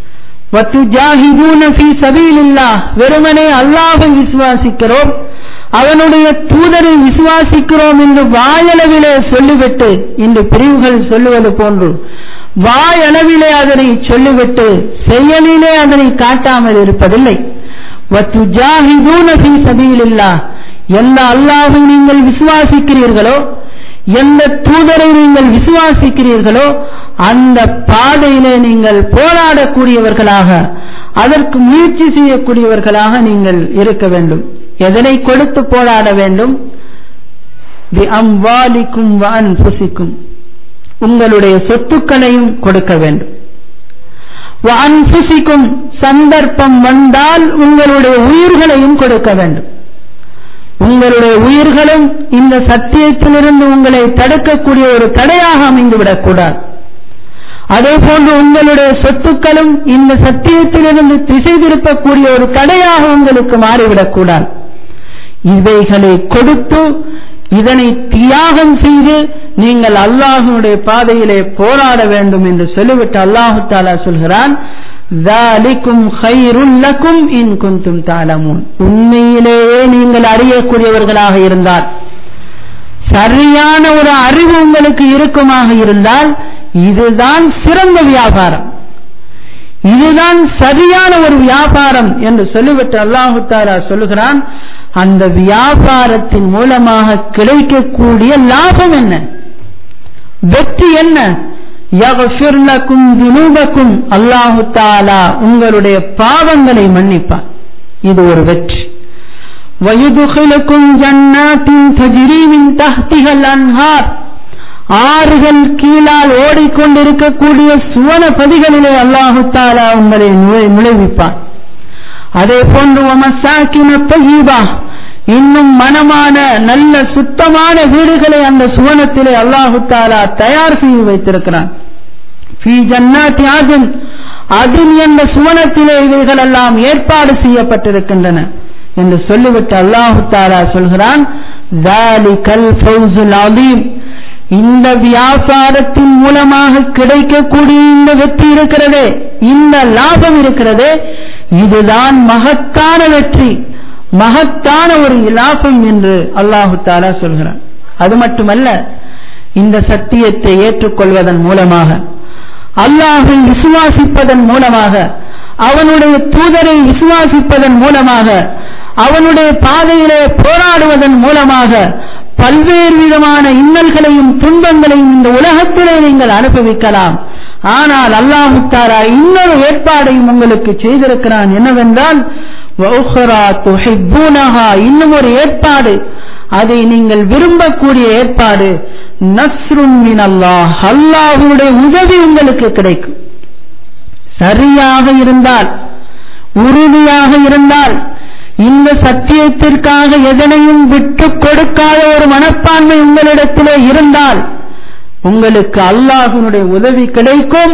வெறுமனே அல்லாஹை விசுவாசிக்கிறோம் அவனுடைய தூதரை விசுவாசிக்கிறோம் என்று வாயளவிலே சொல்லிவிட்டு இந்த பிரிவுகள் சொல்லுவது போன்று வாயளவிலே அதனை சொல்லிவிட்டு செயலிலே அதனை காட்டாமல் இருப்பதில்லை எந்த அல்லாஹை நீங்கள் விசுவாசிக்கிறீர்களோ எந்த தூதரை நீங்கள் விசுவாசிக்கிறீர்களோ அந்த பாதையிலே நீங்கள் போராடக்கூடியவர்களாக அதற்கு முயற்சி செய்யக்கூடியவர்களாக நீங்கள் இருக்க வேண்டும் எதனை கொடுத்து போராட வேண்டும் அம்வாலிக்கும் புசிக்கும் உங்களுடைய சொத்துக்களையும் கொடுக்க வேண்டும் அன்புசிக்கும் சந்தர்ப்பம் வந்தால் உங்களுடைய உயிர்களையும் கொடுக்க வேண்டும் உங்களுடைய உயிர்களும் இந்த சத்தியத்திலிருந்து உங்களை தடுக்கக்கூடிய ஒரு தடையாக அமைந்துவிடக்கூடாது அதே போன்று உங்களுடைய சொத்துக்களும் இந்த சத்தியத்திலிருந்து திசை திருப்பக்கூடிய ஒரு தடையாக உங்களுக்கு மாறிவிடக்கூடாது இவைகளை கொடுத்து இதனை தியாகம் செய்து நீங்கள் அல்லாஹனுடைய பாதையிலே போராட வேண்டும் என்று சொல்லிவிட்டு அல்லாஹு தாலா சொல்கிறான் இன் குந்தும் தாளமுன் உண்மையிலேயே நீங்கள் அறியக்கூடியவர்களாக இருந்தால் சரியான ஒரு அறிவு உங்களுக்கு இருக்குமாக இருந்தால் இதுதான் சிறந்த வியாபாரம் இதுதான் சரியான ஒரு வியாபாரம் என்று சொல்லிவிட்டு அல்லாஹு தாலா சொல்லுகிறான் அந்த வியாபாரத்தின் மூலமாக கிடைக்கக்கூடிய லாபம் என்ன வெற்றி என்ன யகஃபிர்லக்கும் தினூபக்கும் அல்லாஹு தாலா உங்களுடைய பாவங்களை மன்னிப்பான் இது ஒரு வெற்றி வயுதுகிலுக்கும் ஜன்னாத்தின் தஜிரீவின் தஹ்திகள் அன்ஹார் ஆறுகள் கீழால் ஓடிக்கொண்டிருக்கக்கூடிய சுவன பதிகளிலே அல்லாஹு தாலா உங்களை நுழைவிப்பான் அதே போன்று ஒமசாக்கின தகீபா இன்னும் மனமான நல்ல சுத்தமான வீடுகளை அந்த சுவனத்திலே அல்லாஹு தாலா தயார் செய்து வைத்திருக்கிறான் அதில் என்ற சுவனத்திலே இவைகள் எல்லாம் ஏற்பாடு செய்யப்பட்டிருக்கின்றன என்று சொல்லிவிட்டு அல்லாஹு தாலா சொல்கிறான் இந்த வியாபாரத்தின் மூலமாக கிடைக்கக்கூடிய இந்த வெற்றி இருக்கிறதே இந்த லாபம் இருக்கிறதே இதுதான் மகத்தான வெற்றி மகத்தான ஒரு லாபம் என்று அல்லாஹு தாலா சொல்கிறான் அது மட்டுமல்ல இந்த சத்தியத்தை ஏற்றுக்கொள்வதன் மூலமாக அல்லாஹை விசுவாசிப்பதன் மூலமாக அவனுடைய தூதரை விசுவாசிப்பதன் மூலமாக அவனுடைய பாதையிலே போராடுவதன் மூலமாக பல்வேறு விதமான இன்னல்களையும் துன்பங்களையும் இந்த உலகத்திலே நீங்கள் அனுபவிக்கலாம் ஆனால் அல்லாஹு தாரா இன்னொரு ஏற்பாடையும் உங்களுக்கு செய்திருக்கிறான் என்னவென்றால் இன்னும் ஒரு ஏற்பாடு அதை நீங்கள் விரும்பக்கூடிய ஏற்பாடு நஸ்ருமின் அல்லாஹ் அல்லாஹுடைய உதவி உங்களுக்கு கிடைக்கும் சரியாக இருந்தால் உறுதியாக இருந்தால் இந்த சத்தியத்திற்காக எதனையும் விட்டுக் கொடுக்காத ஒரு மனப்பான்மை உங்களிடத்திலே இருந்தால் உங்களுக்கு அல்லாஹுனுடைய உதவி கிடைக்கும்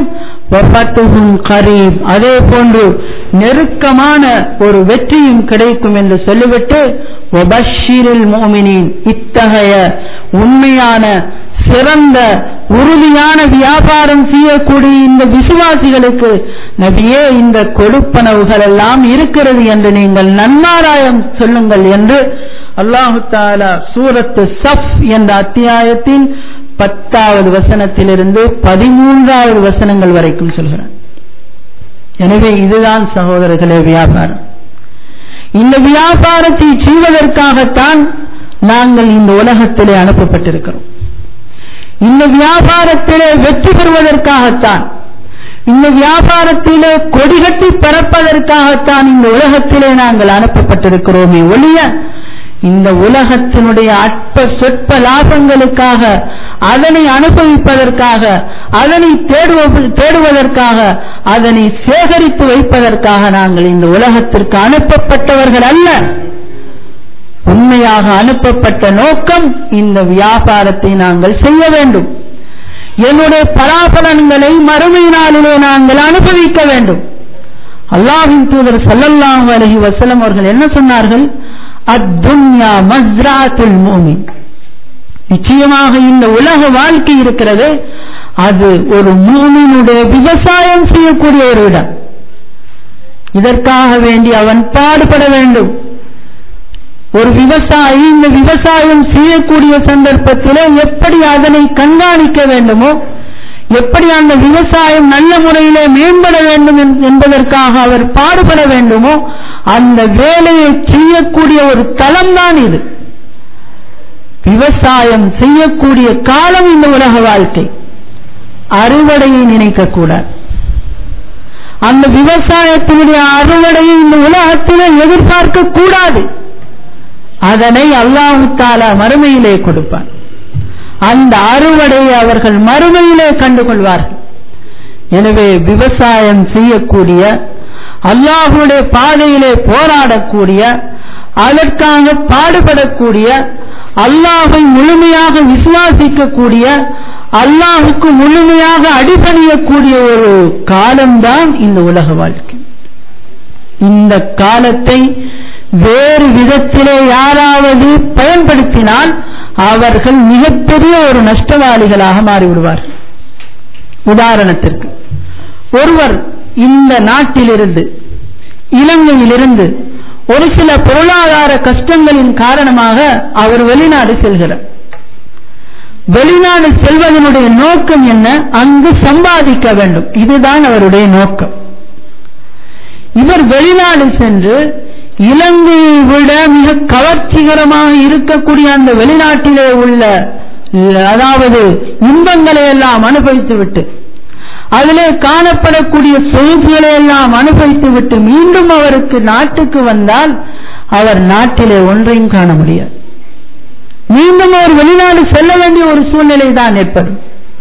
கரீப் அதே போன்று நெருக்கமான ஒரு வெற்றியும் கிடைக்கும் என்று சொல்லிவிட்டு ஒபஷீரில் மோமினின் இத்தகைய உண்மையான சிறந்த உறுதியான வியாபாரம் செய்யக்கூடிய இந்த விசுவாசிகளுக்கு நபியே இந்த கொடுப்பனவுகள் எல்லாம் இருக்கிறது என்று நீங்கள் நன்மாராயம் சொல்லுங்கள் என்று அல்லாஹு தாலா சூரத்து சஃப் என்ற அத்தியாயத்தின் பத்தாவது வசனத்திலிருந்து பதிமூன்றாவது வசனங்கள் வரைக்கும் சொல்கிறார் எனவே இதுதான் சகோதரர்களே வியாபாரம் இந்த வியாபாரத்தை செய்வதற்காகத்தான் நாங்கள் இந்த உலகத்திலே அனுப்பப்பட்டிருக்கிறோம் இந்த வியாபாரத்திலே வெற்றி பெறுவதற்காகத்தான் இந்த வியாபாரத்திலே கொடிகட்டி பறப்பதற்காகத்தான் இந்த உலகத்திலே நாங்கள் அனுப்பப்பட்டிருக்கிறோமே ஒழிய இந்த உலகத்தினுடைய அற்ப சொற்ப லாபங்களுக்காக அதனை அனுபவிப்பதற்காக அதனை தேடுவதற்காக அதனை சேகரித்து வைப்பதற்காக நாங்கள் இந்த உலகத்திற்கு அனுப்பப்பட்டவர்கள் அல்ல உண்மையாக அனுப்பப்பட்ட நோக்கம் இந்த வியாபாரத்தை நாங்கள் செய்ய வேண்டும் என்னுடைய பலாபலன்களை மறுமை நாளிலே நாங்கள் அனுபவிக்க வேண்டும் அல்லாஹின் தூதர் சல்லல்லாஹு அலஹி வசலம் அவர்கள் என்ன சொன்னார்கள் அத்துன்யா மஸ்ராத்துல் மூமின் நிச்சயமாக இந்த உலக வாழ்க்கை இருக்கிறது அது ஒரு மூமினுடைய விவசாயம் செய்யக்கூடிய ஒரு இடம் இதற்காக வேண்டி அவன் பாடுபட வேண்டும் ஒரு விவசாயி இந்த விவசாயம் செய்யக்கூடிய சந்தர்ப்பத்தில் எப்படி அதனை கண்காணிக்க வேண்டுமோ எப்படி அந்த விவசாயம் நல்ல முறையிலே மேம்பட வேண்டும் என்பதற்காக அவர் பாடுபட வேண்டுமோ அந்த வேலையை செய்யக்கூடிய ஒரு தளம்தான் இது விவசாயம் செய்யக்கூடிய காலம் இந்த உலக வாழ்க்கை அறுவடையை நினைக்கக்கூடாது அந்த விவசாயத்தினுடைய அறுவடையை இந்த உலகத்திலே எதிர்பார்க்க கூடாது அதனை அல்லாஹு தாலா மறுமையிலே கொடுப்பார் அந்த அறுவடையை அவர்கள் மறுமையிலே கண்டுகொள்வார்கள் எனவே விவசாயம் செய்யக்கூடிய அல்லாஹுடைய பாதையிலே போராடக்கூடிய அதற்காக பாடுபடக்கூடிய அல்லாஹை முழுமையாக விசுவாசிக்கக்கூடிய அல்லாஹுக்கு முழுமையாக அடிபணியக்கூடிய ஒரு காலம்தான் இந்த உலக வாழ்க்கை இந்த காலத்தை வேறு விதத்திலே யாராவது பயன்படுத்தினால் அவர்கள் மிகப்பெரிய ஒரு நஷ்டவாளிகளாக மாறிவிடுவார்கள் உதாரணத்திற்கு ஒருவர் இந்த நாட்டிலிருந்து இலங்கையிலிருந்து ஒரு சில பொருளாதார கஷ்டங்களின் காரணமாக அவர் வெளிநாடு செல்கிறார் வெளிநாடு செல்வதனுடைய நோக்கம் என்ன அங்கு சம்பாதிக்க வேண்டும் இதுதான் அவருடைய நோக்கம் இவர் வெளிநாடு சென்று இலங்கையை விட மிக கவர்ச்சிகரமாக இருக்கக்கூடிய அந்த வெளிநாட்டிலே உள்ள அதாவது இன்பங்களை எல்லாம் அனுபவித்து விட்டு அதிலே காணப்படக்கூடிய சொகுப்புகளை எல்லாம் அனுபவித்து விட்டு மீண்டும் அவருக்கு நாட்டுக்கு வந்தால் அவர் நாட்டிலே ஒன்றையும் காண முடியாது மீண்டும் அவர் வெளிநாடு செல்ல வேண்டிய ஒரு சூழ்நிலை தான் ஏற்படும்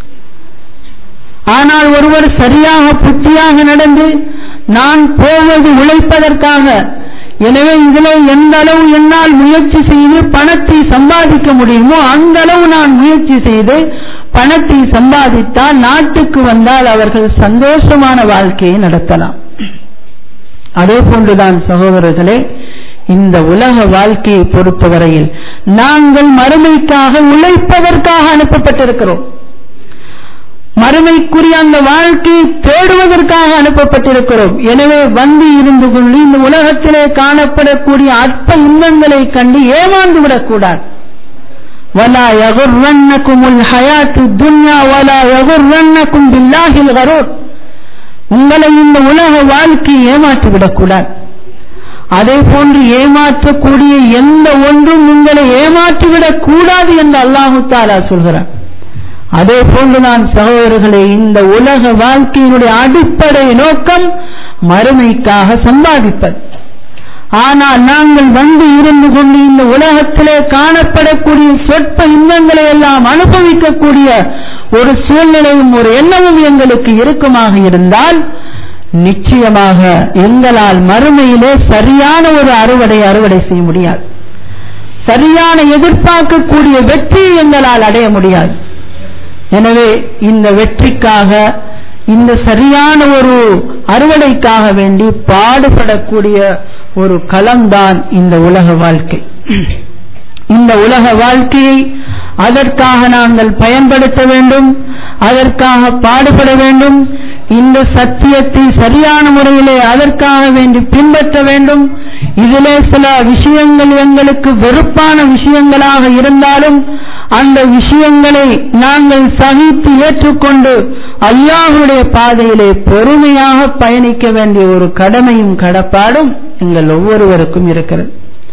ஆனால் ஒருவர் சரியாக புத்தியாக நடந்து நான் போவது உழைப்பதற்காக எனவே இதில் எந்த அளவு என்னால் முயற்சி செய்து பணத்தை சம்பாதிக்க முடியுமோ அந்த அளவு நான் முயற்சி செய்து பணத்தை சம்பாதித்தால் நாட்டுக்கு வந்தால் அவர்கள் சந்தோஷமான வாழ்க்கையை நடத்தலாம் அதே போன்றுதான் சகோதரர்களே இந்த உலக வாழ்க்கையை பொறுத்தவரையில் நாங்கள் மறுமைக்காக உழைப்பதற்காக அனுப்பப்பட்டிருக்கிறோம் மறுமைக்குரிய அந்த வாழ்க்கையை தேடுவதற்காக அனுப்பப்பட்டிருக்கிறோம் எனவே வந்து இருந்து கொண்டு இந்த உலகத்திலே காணப்படக்கூடிய அற்ப இன்பங்களை கண்டு ஏமாந்து விடக்கூடாது ولا يغرنكم الحياة الدنيا ولا يغرنكم بالله الغرور உங்களை இந்த உலக வாழ்க்கை ஏமாற்றி விடக்கூடாது அதே போன்று ஏமாற்றக்கூடிய எந்த ஒன்றும் உங்களை ஏமாற்றிவிடக் கூடாது என்று அல்லாஹு தாலா சொல்கிறார் அதே போன்று நான் சகோதரர்களே இந்த உலக வாழ்க்கையினுடைய அடிப்படை நோக்கம் மறுமைக்காக சம்பாதிப்பது ஆனால் நாங்கள் வந்து இருந்து கொண்டு இந்த உலகத்திலே காணப்படக்கூடிய சொற்ப இன்பங்களை எல்லாம் அனுபவிக்கக்கூடிய ஒரு சூழ்நிலையும் ஒரு எண்ணமும் எங்களுக்கு இருக்குமாக இருந்தால் நிச்சயமாக எங்களால் மறுமையிலே சரியான ஒரு அறுவடை அறுவடை செய்ய முடியாது சரியான எதிர்பார்க்கக்கூடிய வெற்றி எங்களால் அடைய முடியாது எனவே இந்த வெற்றிக்காக இந்த சரியான ஒரு அறுவடைக்காக வேண்டி பாடுபடக்கூடிய ஒரு களம்தான் இந்த உலக வாழ்க்கை இந்த உலக வாழ்க்கையை அதற்காக நாங்கள் பயன்படுத்த வேண்டும் அதற்காக பாடுபட வேண்டும் இந்த சத்தியத்தை சரியான முறையிலே அதற்காக வேண்டி பின்பற்ற வேண்டும் இதிலே சில விஷயங்கள் எங்களுக்கு வெறுப்பான விஷயங்களாக இருந்தாலும் அந்த விஷயங்களை நாங்கள் சகித்து ஏற்றுக்கொண்டு அல்லாஹுடைய பாதையிலே பொறுமையாக பயணிக்க வேண்டிய ஒரு கடமையும் கடப்பாடும் எங்கள் ஒவ்வொருவருக்கும் இருக்கிறது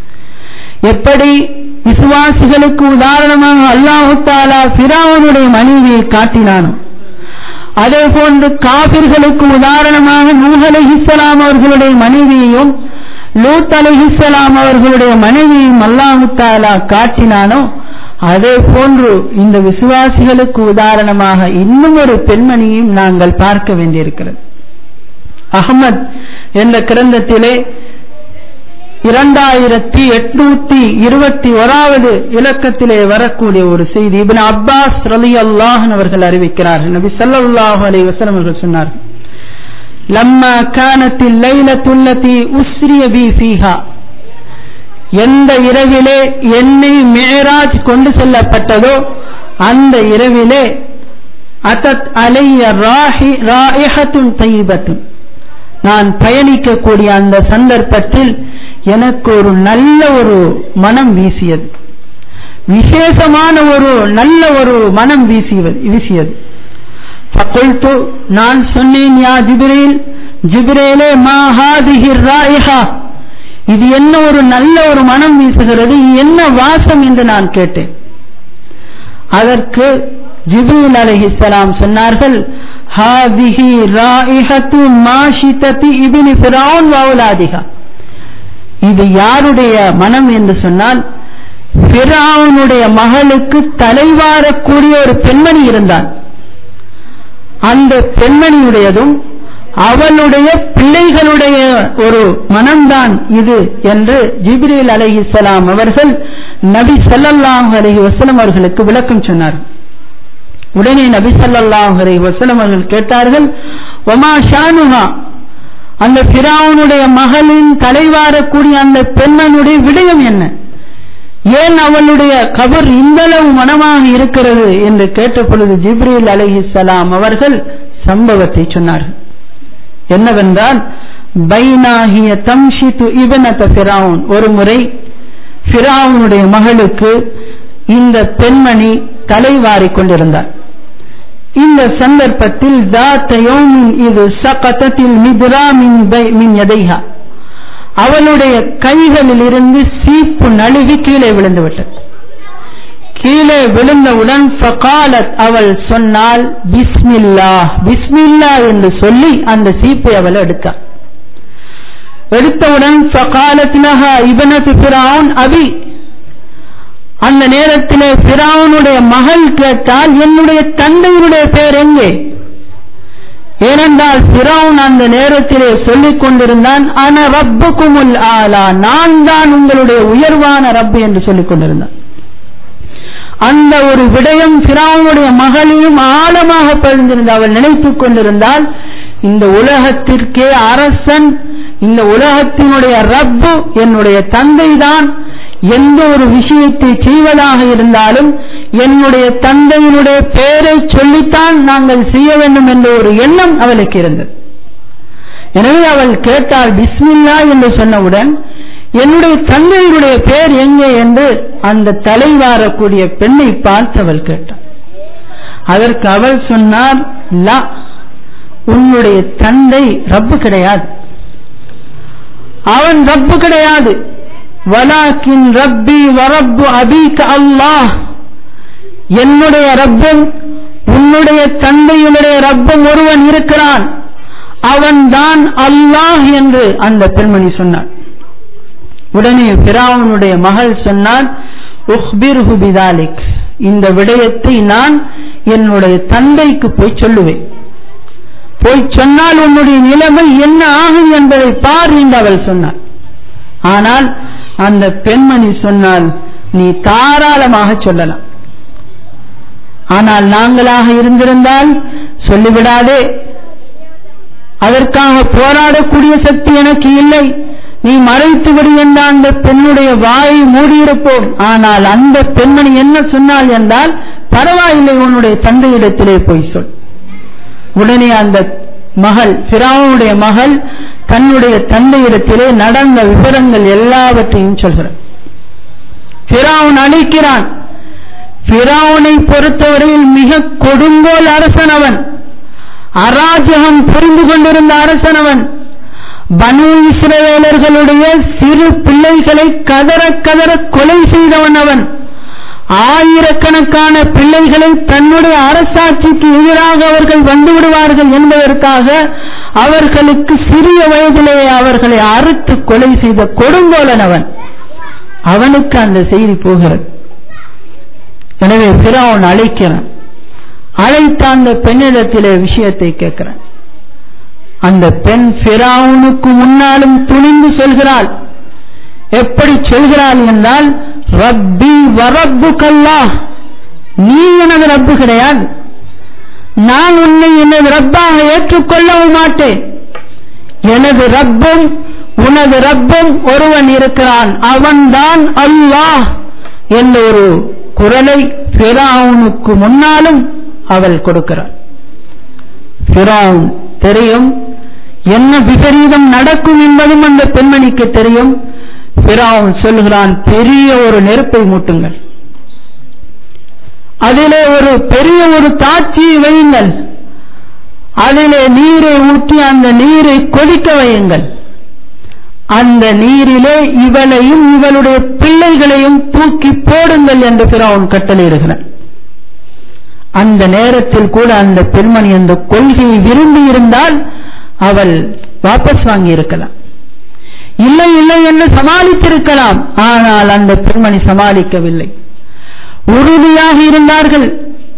எப்படி விசுவாசிகளுக்கு உதாரணமாக அல்லாஹு தாலா பிராவனுடைய மனைவியை காட்டினானோ அதே போன்று காபிர்களுக்கு உதாரணமாக நூஹ் அலைஹிஸ்ஸலாம் அவர்களுடைய மனைவியையும் லூத் அலைஹிஸ்ஸலாம் அவர்களுடைய மனைவியையும் அல்லாஹு தாலா காட்டினானோ அதே போன்று இந்த விசுவாசிகளுக்கு உதாரணமாக இன்னும் ஒரு பெண்மணியையும் நாங்கள் பார்க்க வேண்டியிருக்கிறது அகமத் என்ற கிரந்தத்திலே இரண்டாயிரத்தி எட்நூத்தி இருபத்தி ஓராவது இலக்கத்திலே வரக்கூடிய ஒரு செய்தி இபின் அப்பாஸ் ரலி அல்லாஹன் அவர்கள் அறிவிக்கிறார்கள் நபி சல்லாஹூ அலி வசலம் அவர்கள் சொன்னார்கள் லம்மா கானத்தில் லைலத்துல்லதி உஸ்ரிய பி ஃபீஹா எந்த இரவிலே என்னை மேராஜ் கொண்டு செல்லப்பட்டதோ அந்த இரவிலே அத்தத் அலைய ராஹி ராயிஹத்துன் தைபத்துன் நான் பயணிக்கக்கூடிய அந்த சந்தர்ப்பத்தில் எனக்கு ஒரு நல்ல ஒரு மனம் வீசியது விசேஷமான ஒரு நல்ல ஒரு மனம் வீசியது வீசியது ஃபகுல்து நான் சொன்னேன் யா ஜிப்ரீல் ஜிப்ரேலே மா ஹாதிஹி ராயிஹா இது என்ன ஒரு நல்ல ஒரு மனம் வீசுகிறது என்ன வாசம் என்று நான் கேட்டேன் அதற்கு ஜிபுல் அலைஹிஸ்ஸலாம் சொன்னார்கள் ஹாதிஹி ராயிஹத்து மாஷிததி இப்னி ஃபிரௌன் வௌலாதிஹா இது யாருடைய மனம் என்று சொன்னால் ஃபிரௌனுடைய மகளுக்கு தலைவாரக்கூடிய ஒரு பெண்மணி இருந்தான் அந்த பெண்மணியுடையதும் அவளுடைய பிள்ளைகளுடைய ஒரு மனம்தான் இது என்று ஜிப்ரீல் அலைஹிஸ்ஸலாம் அவர்கள் நபி ஸல்லல்லாஹு அலைஹி வஸல்லம் அவர்களுக்கு விளக்கம் சொன்னார் உடனே நபி ஸல்லல்லாஹு அலைஹி வஸல்லம் அவர்கள் கேட்டார்கள் ஒமா ஷானுஹா அந்த பிராவுனுடைய மகளின் தலைவாரக்கூடிய அந்த பெண்மனுடைய விடயம் என்ன ஏன் அவளுடைய கபர் இந்தளவு மனமாக இருக்கிறது என்று கேட்ட பொழுது ஜிப்ரீல் அலைஹிஸ்ஸலாம் அவர்கள் சம்பவத்தை சொன்னார்கள் என்னவென்றால் பைனாகிய தம்ஷித்து இபனத்த பிராவுன் ஒரு முறை பிராவுனுடைய மகளுக்கு இந்த பெண்மணி தலைவாரிக் கொண்டிருந்தார் இந்த சந்தர்ப்பத்தில் தாத்த யௌமின் இது சகதத்தில் மித்ரா மின் பை- மின் யதைஹா அவளுடைய கைகளில் இருந்து சீப்பு நழுவி கீழே விழுந்து விட்டது கீழே விழுந்தவுடன் ஃபகாலத் அவள் சொன்னால் பிஸ்மில்லா பிஸ்மில்லா என்று சொல்லி அந்த சீப்பை அவள் எடுத்தாள் எடுத்தவுடன் ஃபகாலத் லஹா இப்னத்து ஃபிரௌன் அபி அந்த நேரத்திலே பிராவுனுடைய மகள் கேட்டால் என்னுடைய தந்தையினுடைய பெயர் எங்கே ஏனென்றால் பிராவுன் அந்த நேரத்திலே சொல்லிக் கொண்டிருந்தான் ஆன ரப்புக்குமுல் ஆலா நான் தான் உங்களுடைய உயர்வான ரப்பு என்று சொல்லிக் கொண்டிருந்தான் அந்த ஒரு விடயம் பிராவுனுடைய மகளையும் ஆழமாக பதிந்திருந்த அவள் நினைத்துக் கொண்டிருந்தால் இந்த உலகத்திற்கே அரசன் இந்த உலகத்தினுடைய ரப்பு என்னுடைய தந்தைதான் எந்த ஒரு விஷயத்தை செய்வதாக இருந்தாலும் என்னுடைய தந்தையினுடைய பெயரை சொல்லித்தான் நாங்கள் செய்ய வேண்டும் என்ற ஒரு எண்ணம் அவளுக்கு இருந்தது எனவே அவள் கேட்டால் பிஸ்மில்லா என்று சொன்னவுடன் என்னுடைய தந்தையினுடைய பெயர் எங்கே என்று அந்த தலைவாரக்கூடிய பெண்ணை பார்த்து அவள் கேட்டாள் அதற்கு அவள் சொன்னார் லா உன்னுடைய தந்தை ரப்பு கிடையாது அவன் ரப்பு கிடையாது வலாக்கின் ரப்பி வரப்பு அபீக் அல்லாஹ் என்னுடைய ரப்பும் உன்னுடைய தந்தையினுடைய ரப்பும் ஒருவன் இருக்கிறான் அவன்தான் அல்லாஹ் என்று அந்த பெண்மணி சொன்னார் உடனே பிராவனுடைய மகள் சொன்னார் உஹ்பிர்ஹு பிதாலிக் இந்த விடயத்தை நான் என்னுடைய தந்தைக்கு போய் சொல்லுவேன் போய் சொன்னால் உன்னுடைய நிலைமை என்ன ஆகும் என்பதை பார் என்று அவள் சொன்னார் ஆனால் அந்த பெண்மணி சொன்னால் நீ தாராளமாக சொல்லலாம் ஆனால் நாங்களாக இருந்திருந்தால் சொல்லிவிடாதே அதற்காக போராடக்கூடிய சக்தி எனக்கு இல்லை நீ மறைத்து விடு என்ற அந்த பெண்ணுடைய வாயை மூடியிருப்போம் ஆனால் அந்த பெண்மணி என்ன சொன்னாள் என்றால் பரவாயில்லை உன்னுடைய தந்தையிடத்திலே போய் சொல் உடனே அந்த மகள் பிராவுடைய மகள் தன்னுடைய தந்தையிடத்திலே நடந்த விவரங்கள் எல்லாவற்றையும் சொல்கிறார் பிராவுன் அழைக்கிறான் பிராவுனை பொறுத்தவரையில் மிக கொடுங்கோல் அரசன் அவன் அராஜகம் புரிந்து கொண்டிருந்த அரசன் அவன் பனு இஸ்ரவேலர்களுடைய சிறு பிள்ளைகளை கதற கதற கொலை செய்தவன் அவன் ஆயிரக்கணக்கான பிள்ளைகளை தன்னுடைய அரசாட்சிக்கு எதிராக அவர்கள் வந்து விடுவார்கள் என்பதற்காக அவர்களுக்கு சிறிய வயதிலே அவர்களை அறுத்து கொலை செய்த கொடுங்கோலன் அவன் அவனுக்கு அந்த செய்தி போகிறது எனவே பிறவன் அழைக்கிறான் அழைத்த அந்த பெண்ணிடத்திலே விஷயத்தை கேட்கிறான் அந்த பெண் பிராவுனுக்கு முன்னாலும் துணிந்து சொல்கிறாள் எப்படி சொல்கிறாள் என்றால் ரப்பி வரப்பு கல்லா நீ எனது ரப்பு கிடையாது நான் உன்னை எனது ரப்பாக ஏற்றுக்கொள்ளவும் மாட்டேன் எனது ரப்பும் உனது ரப்பும் ஒருவன் இருக்கிறான் அவன்தான் அல்லாஹ் என்ற ஒரு குரலை பிராவுனுக்கு முன்னாலும் அவள் கொடுக்கிறாள் பிராவுன் தெரியும் என்ன விபரீதம் நடக்கும் என்பதும் அந்த பெண்மணிக்கு தெரியும் பிராவுன் சொல்கிறான் பெரிய ஒரு நெருப்பை மூட்டுங்கள் அதிலே ஒரு பெரிய ஒரு தாட்சியை வையுங்கள் அதிலே நீரை ஊற்றி அந்த நீரை கொதிக்க வையுங்கள் அந்த நீரிலே இவளையும் இவளுடைய பிள்ளைகளையும் தூக்கி போடுங்கள் என்று பிறவன் கட்டளையிடுகிறான் அந்த நேரத்தில் கூட அந்த பெண்மணி அந்த கொள்கையை விரும்பி இருந்தால் அவள் வாபஸ் வாங்கி இருக்கலாம் இல்லை இல்லை என்று சமாளித்திருக்கலாம் ஆனால் அந்த பெண்மணி சமாளிக்கவில்லை உறுதியாக இருந்தார்கள்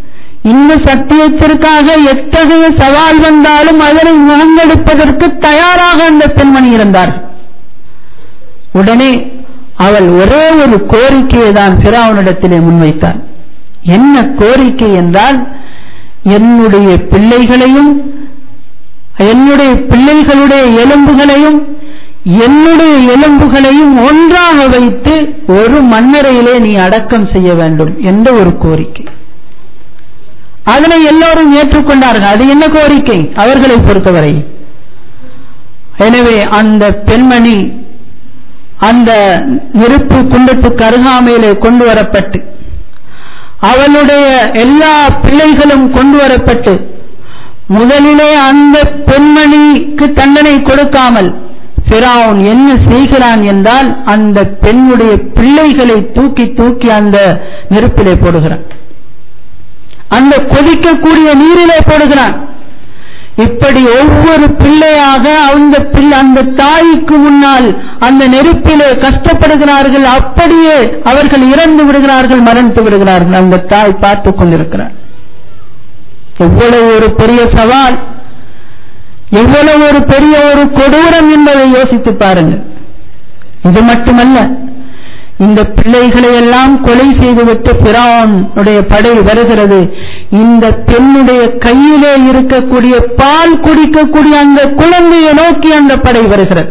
இந்த சத்தியத்திற்காக எத்தகைய சவால் வந்தாலும் அதனை முகங்கெடுப்பதற்கு தயாராக அந்த பெண்மணி இருந்தார் உடனே அவள் ஒரே ஒரு கோரிக்கையை தான் பிராவனிடத்திலே முன்வைத்தாள் என்ன கோரிக்கை என்றால் என்னுடைய பிள்ளைகளையும் என்னுடைய பிள்ளைகளுடைய எலும்புகளையும் என்னுடைய எலும்புகளையும் ஒன்றாக வைத்து ஒரு மண்ணறையிலே நீ அடக்கம் செய்ய வேண்டும் என்ற ஒரு கோரிக்கை அதனை எல்லோரும் ஏற்றுக்கொண்டார்கள் அது என்ன கோரிக்கை அவர்களை பொறுத்தவரை எனவே அந்த பெண்மணி அந்த நெருப்பு குண்டத்துக்கு அருகாமையிலே கொண்டு வரப்பட்டு அவளுடைய எல்லா பிள்ளைகளும் கொண்டு வரப்பட்டு முதலிலே அந்த பெண்மணிக்கு தண்டனை கொடுக்காமல் பிராவுன் என்ன செய்கிறான் என்றால் அந்த பெண்ணுடைய பிள்ளைகளை தூக்கி தூக்கி அந்த நெருப்பிலே போடுகிறான் அந்த கொதிக்கக்கூடிய நீரிலே போடுகிறான் இப்படி ஒவ்வொரு பிள்ளையாக அந்த பிள்ளை அந்த தாய்க்கு முன்னால் அந்த நெருப்பிலே கஷ்டப்படுகிறார்கள் அப்படியே அவர்கள் இறந்து விடுகிறார்கள் மரணித்து விடுகிறார்கள் அந்த தாய் பார்த்துக் கொண்டிருக்கிறார் எவ்வளவு ஒரு பெரிய சவால் எவ்வளவு ஒரு பெரிய ஒரு கொடூரம் என்பதை யோசித்து பாருங்கள் இது மட்டுமல்ல இந்த பிள்ளைகளை எல்லாம் கொலை செய்துவிட்டு பிரானுடைய படை வருகிறது இந்த பெண்ணுடைய கையிலே இருக்கக்கூடிய பால் குடிக்கக்கூடிய அந்த குழந்தையை நோக்கி அந்த படை வருகிறது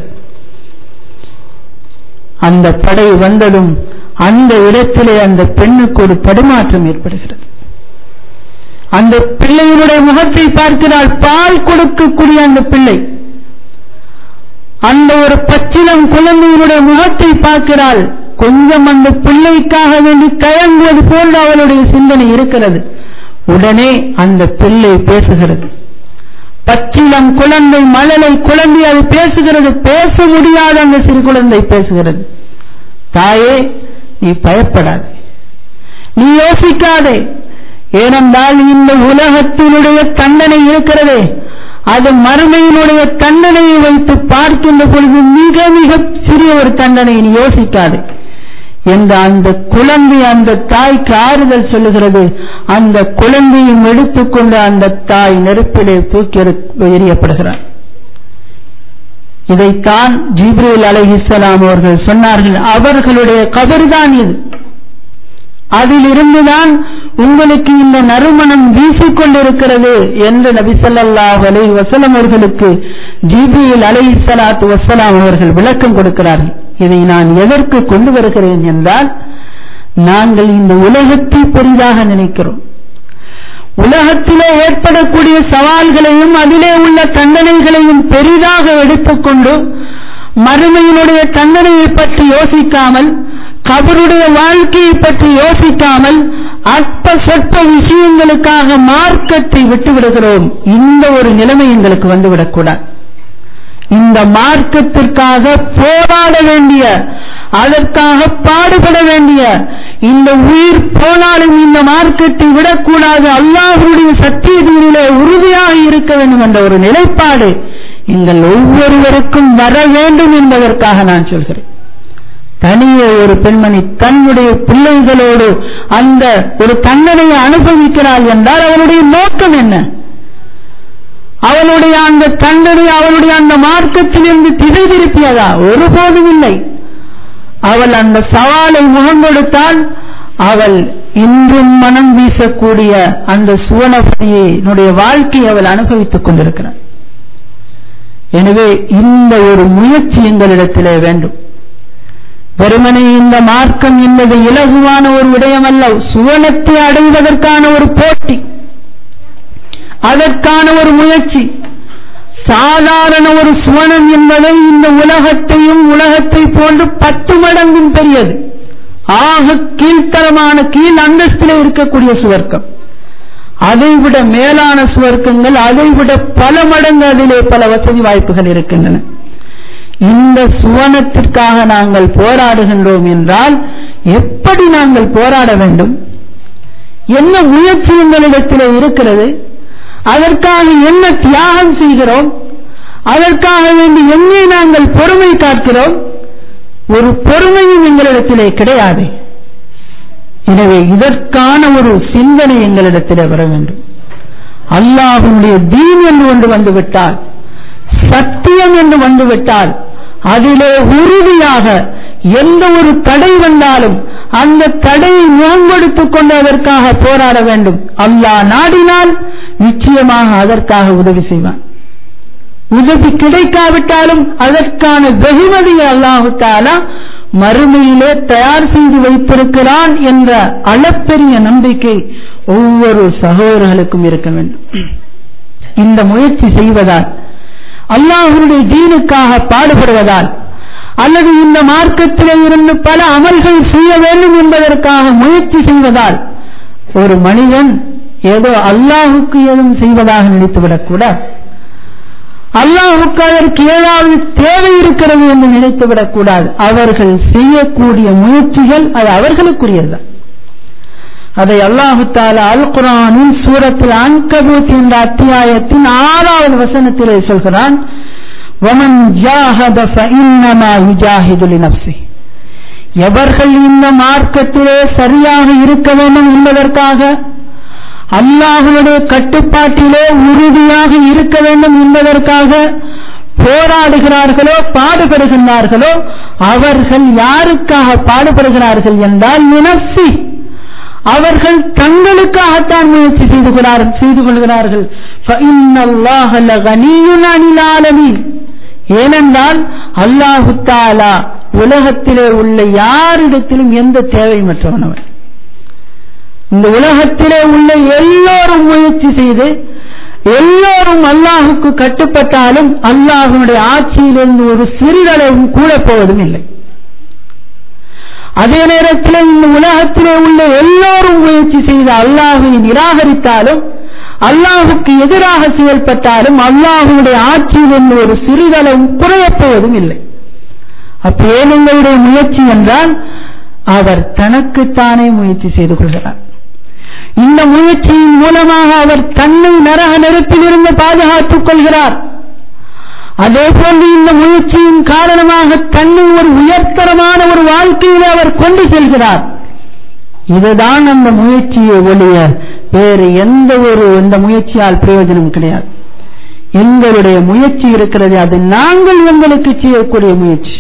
அந்த படை வந்ததும் அந்த இடத்திலே அந்த பெண்ணுக்கு ஒரு தடுமாற்றம் ஏற்படுகிறது அந்த பிள்ளையினுடைய முகத்தை பார்க்கிறாள் பால் கொடுக்கக்கூடிய அந்த பிள்ளை அந்த ஒரு பச்சிலம் குழந்தையினுடைய முகத்தை பார்க்கிறாள் கொஞ்சம் அந்த பிள்ளைக்காக வேண்டி தயங்குவது போன்ற அவளுடைய சிந்தனை இருக்கிறது உடனே அந்த பிள்ளை பேசுகிறது பச்சிலம் குழந்தை மழலை குழந்தை அது பேசுகிறது பேச முடியாத அந்த சிறு குழந்தை பேசுகிறது தாயே நீ பயப்படாதே நீ யோசிக்காதே ஏனென்றால் இந்த உலகத்தினுடைய தண்டனை இருக்கிறதே அது மறுமையினுடைய தண்டனையை வைத்து பார்க்கின்ற பொழுது மிக மிக சிறிய ஒரு தண்டனை நீ யோசிக்காது என்ற அந்த குழந்தை அந்த தாய்க்கு ஆறுதல் சொல்லுகிறது அந்த குழந்தையும் எடுத்துக்கொண்டு அந்த தாய் நெருப்பிலே தூக்கி எறியப்படுகிறார் இதைத்தான் ஜிப்ரேல் அலைஹிஸ்ஸலாம் அவர்கள் சொன்னார்கள் அவர்களுடைய கபர்தான் இது அதிலிருந்துதான் உங்களுக்கு இந்த நறுமணம் வீசிக்கொண்டிருக்கிறது என்று நபிசல்லாஹ் அலை வசலம் அவர்களுக்கு ஜிபியில் அலை சலாத்து வசலாம் அவர்கள் விளக்கம் கொடுக்கிறார்கள் இதை நான் எதற்கு கொண்டு வருகிறேன் என்றால் நாங்கள் இந்த உலகத்தை பெரிதாக நினைக்கிறோம் உலகத்திலே ஏற்படக்கூடிய சவால்களையும் அதிலே உள்ள தண்டனைகளையும் பெரிதாக எடுத்துக்கொண்டு மறுமையினுடைய தண்டனையை பற்றி யோசிக்காமல் கபருடைய வாழ்க்கையை பற்றி யோசிக்காமல் அற்ப சொற்ப விஷயங்களுக்காக மார்க்கத்தை விட்டுவிடுகிறோம் இந்த ஒரு நிலைமை எங்களுக்கு வந்துவிடக்கூடாது இந்த மார்க்கத்திற்காக போராட வேண்டிய அதற்காக பாடுபட வேண்டிய இந்த உயிர் போனாலும் இந்த மார்க்கத்தை விடக்கூடாது அல்லாஹுடைய சத்தியத்திலே உறுதியாக இருக்க வேண்டும் என்ற ஒரு நிலைப்பாடு எங்கள் ஒவ்வொருவருக்கும் வர வேண்டும் என்பதற்காக நான் சொல்கிறேன் தனியே ஒரு பெண்மணி தன்னுடைய பிள்ளைகளோடு அந்த ஒரு தண்டனையை அனுபவிக்கிறாள் என்றால் அவளுடைய நோக்கம் என்ன அவளுடைய அந்த தண்டனை அவளுடைய அந்த மார்க்கத்திலிருந்து திசை திருப்பியதா ஒருபோதும் இல்லை அவள் அந்த சவாலை முகங்கொடுத்தால் அவள் இன்றும் மனம் வீசக்கூடிய அந்த சுவனபதியினுடைய வாழ்க்கையை அவள் அனுபவித்துக் கொண்டிருக்கிறாள் எனவே இந்த ஒரு முயற்சி எங்களிடத்திலே வேண்டும் வெறுமனே இந்த மார்க்கம் என்பது இலகுவான ஒரு விடயமல்ல சுவனத்தை அடைவதற்கான ஒரு போட்டி அதற்கான ஒரு முயற்சி சாதாரண ஒரு சுவனம் என்பதை இந்த உலகத்தையும் உலகத்தை போன்று பத்து மடங்கும் பெரியது ஆக கீழ்த்தரமான கீழ் அந்தஸ்திலே இருக்கக்கூடிய சுவர்க்கம் அதைவிட மேலான சுவர்க்கங்கள் அதைவிட பல மடங்கு அதிலே பல வசதி வாய்ப்புகள் இருக்கின்றன இந்த சுவனத்திற்காக நாங்கள் போராடுகின்றோம் என்றால் எப்படி நாங்கள் போராட வேண்டும் என்ன முயற்சி எங்களிடத்தில் இருக்கிறது அதற்காக என்ன தியாகம் செய்கிறோம் அதற்காக வேண்டி எங்கே நாங்கள் பொறுமை காக்கிறோம் ஒரு பொறுமையும் எங்களிடத்திலே கிடையாது எனவே இதற்கான ஒரு சிந்தனை எங்களிடத்தில் வர வேண்டும் அல்லாஹுடைய தீன் என்று ஒன்று வந்துவிட்டால் சத்தியம் என்று வந்துவிட்டால் அதிலே உறுதியாக எந்த ஒரு தடை வந்தாலும் அந்த தடையை மேம்படுத்திக் கொண்டு அதற்காக போராட வேண்டும் அல்லாஹ் நாடினால் நிச்சயமாக அதற்காக உதவி செய்வான் உதவி கிடைக்காவிட்டாலும் அதற்கான வெகுமதியை அல்லாஹு தாலா மறுமையிலே தயார் செய்து வைத்திருக்கிறான் என்ற அளப்பெரிய நம்பிக்கை ஒவ்வொரு சகோதரர்களுக்கும் இருக்க வேண்டும் இந்த முயற்சி செய்வதால் அல்லாஹுடைய தீனுக்காக பாடுபடுவதால் அல்லது இந்த மார்க்கத்திலே இருந்து பல அமல்கள் செய்ய வேண்டும் என்பதற்காக முயற்சி செய்வதால் ஒரு மனிதன் ஏதோ அல்லாஹுக்கு ஏதும் செய்வதாக நினைத்துவிடக்கூடாது அல்லாஹுக்கு அதற்கு ஏதாவது தேவை இருக்கிறது என்று நினைத்துவிடக் கூடாது அவர்கள் செய்யக்கூடிய முயற்சிகள் அது அவர்களுக்குரியது அதை அல்லாஹு தாலா அல் குரானின் சூரத்தில் அன்கபூத் என்ற அத்தியாயத்தின் ஆறாவது வசனத்திலே சொல்கிறான் ومن جاهد فإنما يجاهد لنفسه எவர்கள் இந்த மார்க்கத்திலே சரியாக இருக்க வேண்டும் என்பதற்காக அல்லாஹுடைய கட்டுப்பாட்டிலே உறுதியாக இருக்க வேண்டும் என்பதற்காக போராடுகிறார்களோ பாடுபடுகின்றார்களோ அவர்கள் யாருக்காக பாடுபடுகிறார்கள் என்றால் நினசி அவர்கள் தங்களுக்காகத்தான் முயற்சி செய்து செய்து கொள்கிறார்கள் ஏனென்றால் அல்லாஹு தாலா உலகத்திலே உள்ள யாரிடத்திலும் எந்த தேவைமற்றவனவன் இந்த உலகத்திலே உள்ள எல்லோரும் முயற்சி செய்து எல்லோரும் அல்லாஹுக்கு கட்டுப்பட்டாலும் அல்லாஹுடைய ஆட்சியிலிருந்து ஒரு சிறிதளவும் கூட போவதும் இல்லை அதே நேரத்தில் இந்த உலகத்திலே உள்ள எல்லோரும் முயற்சி செய்து அல்லாஹை நிராகரித்தாலும் அல்லாஹுக்கு எதிராக செயல்பட்டாலும் அல்லாஹுடைய ஆட்சியிலிருந்து ஒரு சிறிதளவும் குறையப்போவதும் இல்லை அப்போ எங்களுடைய முயற்சி என்றால் அவர் தனக்குத்தானே முயற்சி செய்து கொள்கிறார் இந்த முயற்சியின் மூலமாக அவர் தன்னை நரக நெருப்பிலிருந்து பாதுகாத்துக் கொள்கிறார் அதே போன்று இந்த முயற்சியின் காரணமாக தன்னை ஒரு உயர்தரமான ஒரு வாழ்க்கையிலே அவர் கொண்டு செல்கிறார் இதுதான் அந்த முயற்சியை ஒழிய வேறு எந்த ஒரு இந்த முயற்சியால் பிரயோஜனம் கிடையாது எங்களுடைய முயற்சி இருக்கிறது அது நாங்கள் எங்களுக்கு செய்யக்கூடிய முயற்சி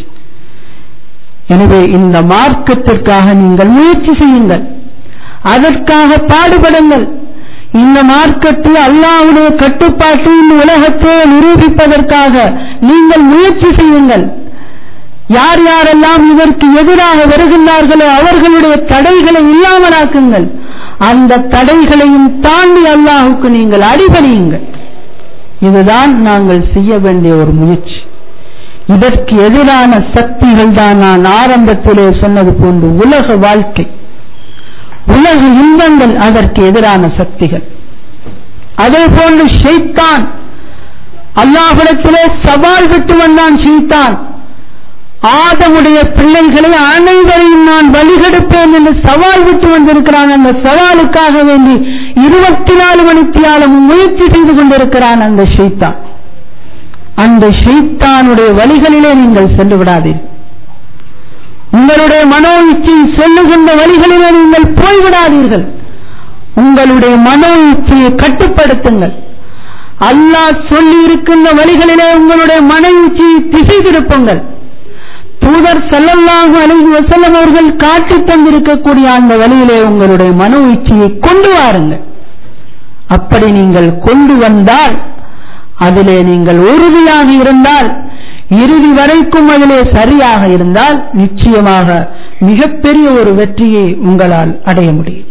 எனவே இந்த மார்க்கத்திற்காக நீங்கள் முயற்சி செய்யுங்கள் அதற்காக பாடுபடுங்கள் இந்த மார்க்கத்தில் அல்லாவுடைய கட்டுப்பாட்டை இந்த உலகத்தை நிரூபிப்பதற்காக நீங்கள் முயற்சி செய்யுங்கள் யார் யாரெல்லாம் இதற்கு எதிராக வருகின்றார்களோ அவர்களுடைய தடைகளை இல்லாமலாக்குங்கள் அந்த தடைகளையும் தாண்டி அல்லாஹுக்கு நீங்கள் அடிபணியுங்கள் இதுதான் நாங்கள் செய்ய வேண்டிய ஒரு முயற்சி இதற்கு எதிரான சக்திகள் தான் நான் ஆரம்பத்திலே சொன்னது போன்று உலக வாழ்க்கை உலக இன்பங்கள் அதற்கு எதிரான சக்திகள் அதே போன்று ஷெய்தான் அல்லாஹிடத்திலே சவால் விட்டு வந்தான் ஷெய்தான் ஆதமுடைய பிள்ளைகளை அனைவரையும் நான் வழிகெடுப்பேன் என்று சவால் விட்டு வந்திருக்கிறான் அந்த சவாலுக்காக வேண்டி இருபத்தி நாலு மணித்தியாலும் முயற்சி செய்து கொண்டிருக்கிறான் அந்த ஷெய்தான் அந்த ஷெய்தானுடைய வழிகளிலே நீங்கள் சென்று விடாதீர்கள் உங்களுடைய மனோ இச்சை செல்லுகின்ற வழிகளிலே நீங்கள் போய்விடாதீர்கள் உங்களுடைய மனோ இச்சையை கட்டுப்படுத்துங்கள் அல்லாஹ் சொல்லி இருக்கின்ற வழிகளிலே உங்களுடைய மன இச்சையை திசை திருப்புங்கள் தூதர் செல்லல்லாக அழகி வசல்லம் அவர்கள் காட்டி தந்திருக்கக்கூடிய அந்த வழியிலே உங்களுடைய மனோ இச்சையை கொண்டு வாருங்கள் அப்படி நீங்கள் கொண்டு வந்தால் அதிலே நீங்கள் உறுதியாக இருந்தால் இறுதி வரைக்கும் அதிலே சரியாக இருந்தால் நிச்சயமாக மிகப்பெரிய ஒரு வெற்றியை உங்களால் அடைய முடியும்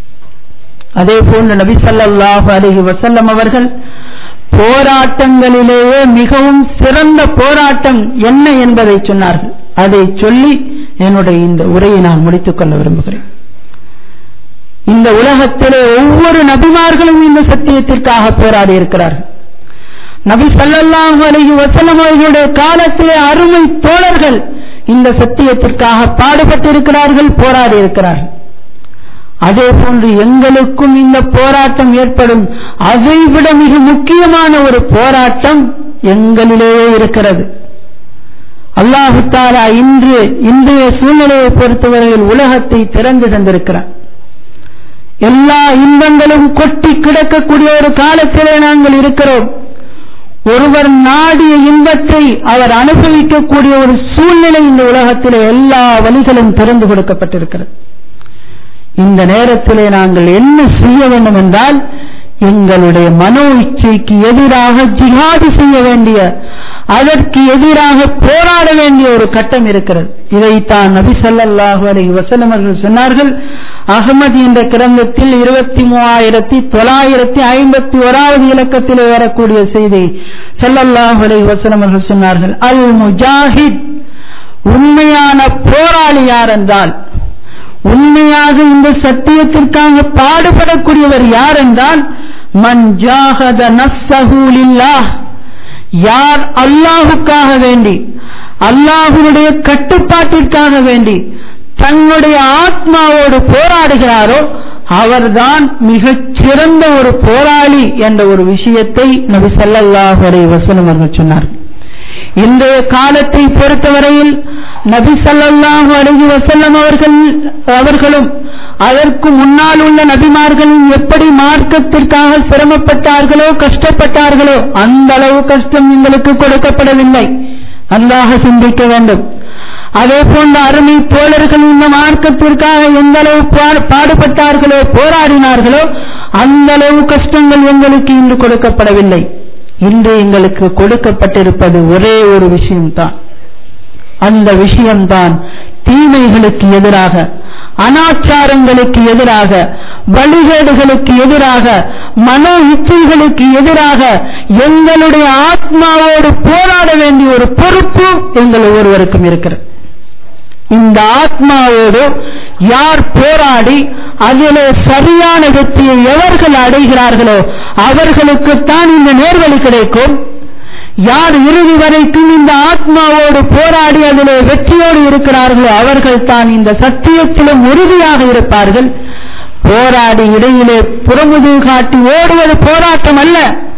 அதே போன்று நபி ஸல்லல்லாஹு அலைஹி வஸல்லம் அவர்கள் போராட்டங்களிலேயே மிகவும் சிறந்த போராட்டம் என்ன என்பதை சொன்னார்கள் அதை சொல்லி என்னுடைய இந்த உரையை நான் முடித்துக் கொள்ள விரும்புகிறேன் இந்த உலகத்திலே ஒவ்வொரு நபிமார்களும் இந்த சத்தியத்திற்காக போராடி இருக்கிறார்கள் நபி ஸல்லல்லாஹு அலைஹி வஸல்லம் அவர்களுடைய காலத்திலே அருமை தோழர்கள் இந்த சத்தியத்திற்காக பாடுபட்டிருக்கிறார்கள் போராடி இருக்கிறார்கள் அதே போன்று எங்களுக்கும் இந்த போராட்டம் ஏற்படும் அதைவிட மிக முக்கியமான ஒரு போராட்டம் எங்களிலேயே இருக்கிறது அல்லாஹு தாலா இன்று இன்றைய சூழ்நிலையை பொறுத்தவரையில் உலகத்தை திறந்து தந்திருக்கிறார் எல்லா இன்பங்களும் கொட்டி கிடக்கக்கூடிய ஒரு காலத்திலே நாங்கள் இருக்கிறோம் ஒருவர் நாடிய இன்பத்தை அவர் அனுபவிக்கக்கூடிய ஒரு சூழ்நிலை இந்த உலகத்திலே எல்லா வழிகளும் திறந்து கொடுக்கப்பட்டிருக்கிறது இந்த நேரத்திலே நாங்கள் என்ன செய்ய வேண்டும் என்றால் எங்களுடைய மனோ இச்சைக்கு எதிராக ஜிஹாது செய்ய வேண்டிய அதற்கு எதிராக போராட வேண்டிய ஒரு கட்டம் இருக்கிறது இதைத்தான் நபி ஸல்லல்லாஹு அலைஹி வஸல்லம் அவர்கள் சொன்னார்கள் அகமது என்ற கிரந்தத்தில் இருபத்தி மூவாயிரத்தி தொள்ளாயிரத்தி ஐம்பத்தி ஓராவது இலக்கத்தில் வரக்கூடிய செய்தி ஸல்லல்லாஹு அலைஹி வஸல்லம் அவர்கள் சொன்னார்கள் அல் முஜாஹித் உண்மையான போராளி யார் என்றால் உண்மையாக இந்த சத்தியத்திற்காக பாடுபடக்கூடியவர் யார் என்றால் மன் ஜாஹத நஃப்ஸஹு லில்லாஹ் யார் அல்லாஹுக்காக வேண்டி அல்லாஹுடைய கட்டுப்பாட்டிற்காக வேண்டி தன்னுடைய ஆத்மாவோடு போராடுகிறாரோ அவர்தான் மிகச் சிறந்த ஒரு போராளி என்ற ஒரு விஷயத்தை நபி ஸல்லல்லாஹு அலைஹி வஸல்லம் அவர்கள் சொன்னார்கள் இன்றைய காலத்தை பொறுத்தவரையில் நபி ஸல்லல்லாஹு அலைஹி வஸல்லம் அவர்கள் அவர்களும் அதற்கு முன்னால் உள்ள நபிமார்களும் எப்படி மார்க்கத்திற்காக சிரமப்பட்டார்களோ கஷ்டப்பட்டார்களோ அந்த அளவு கஷ்டம் எங்களுக்கு கொடுக்கப்படவில்லை அல்லாஹ் சிந்திக்க வேண்டும் அதே போன்ற அருமை தோழர்கள் இந்த மார்க்கத்திற்காக எந்த அளவு பா- பாடுபட்டார்களோ போராடினார்களோ அந்த அளவு கஷ்டங்கள் எங்களுக்கு இன்று கொடுக்கப்படவில்லை இன்று எங்களுக்கு கொடுக்கப்பட்டிருப்பது ஒரே ஒரு விஷயம்தான் அந்த விஷயம்தான் தீமைகளுக்கு எதிராக அனாச்சாரங்களுக்கு எதிராக வழிகேடுகளுக்கு எதிராக மனோ இச்சைகளுக்கு எதிராக எங்களுடைய ஆத்மாவோடு போராட வேண்டிய ஒரு பொறுப்பு எங்கள் ஒவ்வொருவருக்கும் இருக்கிறது இந்த ஆத்மாவோடு யார் போராடி அதிலே சரியான வெற்றியை எவர்கள் அடைகிறார்களோ அவர்களுக்குத்தான் இந்த நேர்வழி கிடைக்கும் யார் இறுதி வரைக்கும் இந்த ஆத்மாவோடு போராடி அதிலே வெற்றியோடு இருக்கிறார்களோ அவர்கள் தான் இந்த சத்தியத்திலும் உறுதியாக இருப்பார்கள் போராடி இடையிலே புறமுது காட்டி ஓடுவது போராட்டம் அல்ல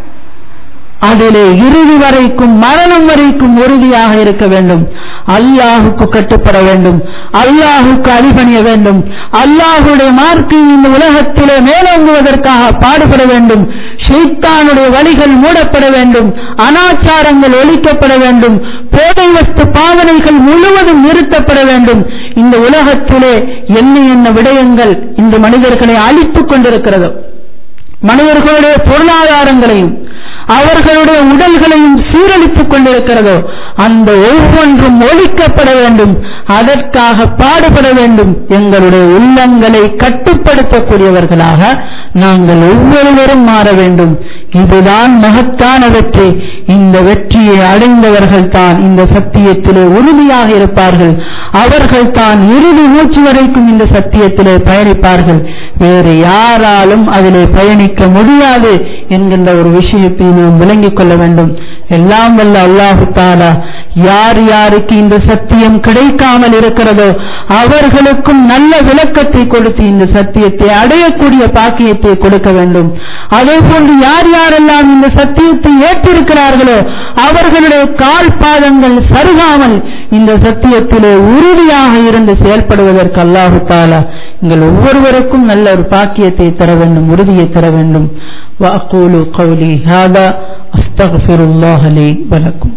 அதிலே இறுதி வரைக்கும் மரணம் வரைக்கும் உறுதியாக இருக்க வேண்டும் அல்லாஹுக்கு கட்டுப்பட வேண்டும் அல்லாஹுக்கு அடிபணிய வேண்டும் அல்லாஹுடைய மார்க்கு இந்த உலகத்திலே மேலோங்குவதற்காக பாடுபட வேண்டும் ஷைத்தானுடைய வழிகள் மூடப்பட வேண்டும் அனாச்சாரங்கள் ஒழிக்கப்பட வேண்டும் போதை வஸ்து பாவனைகள் முழுவதும் நிறுத்தப்பட வேண்டும் இந்த உலகத்திலே என்ன என்ன விடயங்கள் இந்த மனிதர்களை அழித்துக் கொண்டிருக்கிறதோ மனிதர்களுடைய பொருளாதாரங்களையும் அவர்களுடைய உடல்களையும் சீரழித்துக் கொண்டிருக்கிறதோ அந்த ஒவ்வொன்றும் ஒழிக்கப்பட வேண்டும் அதற்காக பாடுபட வேண்டும் எங்களுடைய உள்ளங்களை கட்டுப்படுத்தக்கூடியவர்களாக நாங்கள் ஒவ்வொருவரும் மாற வேண்டும் இதுதான் மகத்தான வெற்றி இந்த வெற்றியை அடைந்தவர்கள் தான் இந்த சத்தியத்திலே உறுதியாக இருப்பார்கள் அவர்கள் தான் இறுதி மூச்சு வரைக்கும் இந்த சத்தியத்திலே பயணிப்பார்கள் வேறு யாராலும் அதிலே பயணிக்க முடியாது என்கின்ற ஒரு விஷயத்தை நாம் விளங்கிக் கொள்ள வேண்டும் எல்லாம் வல்ல அல்லாஹு தாலா யார் யாருக்கு இந்த சத்தியம் கிடைக்காமல் இருக்கிறதோ அவர்களுக்கும் நல்ல விளக்கத்தை கொடுத்து இந்த சத்தியத்தை அடையக்கூடிய பாக்கியத்தை கொடுக்க வேண்டும் அதே போன்று யார் யாரெல்லாம் இந்த சத்தியத்தை ஏற்றிருக்கிறார்களோ அவர்களுடைய கால் பாதங்கள் சருகாமல் இந்த சத்தியத்திலே உறுதியாக இருந்து செயல்படுவதற்கு அல்லாஹு தாலா எங்கள் ஒவ்வொருவருக்கும் நல்ல ஒரு பாக்கியத்தை தர வேண்டும் உறுதியை தர வேண்டும் வாக்கூலு கௌலி ஹாதா அஸ்தகஃபிருல்லாஹ் லி வலக்கும்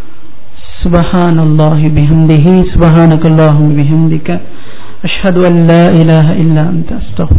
سبحان الله بحمده سبحانك اللهم بحمدك أشهد أن لا إله إلا أنت أستغفرك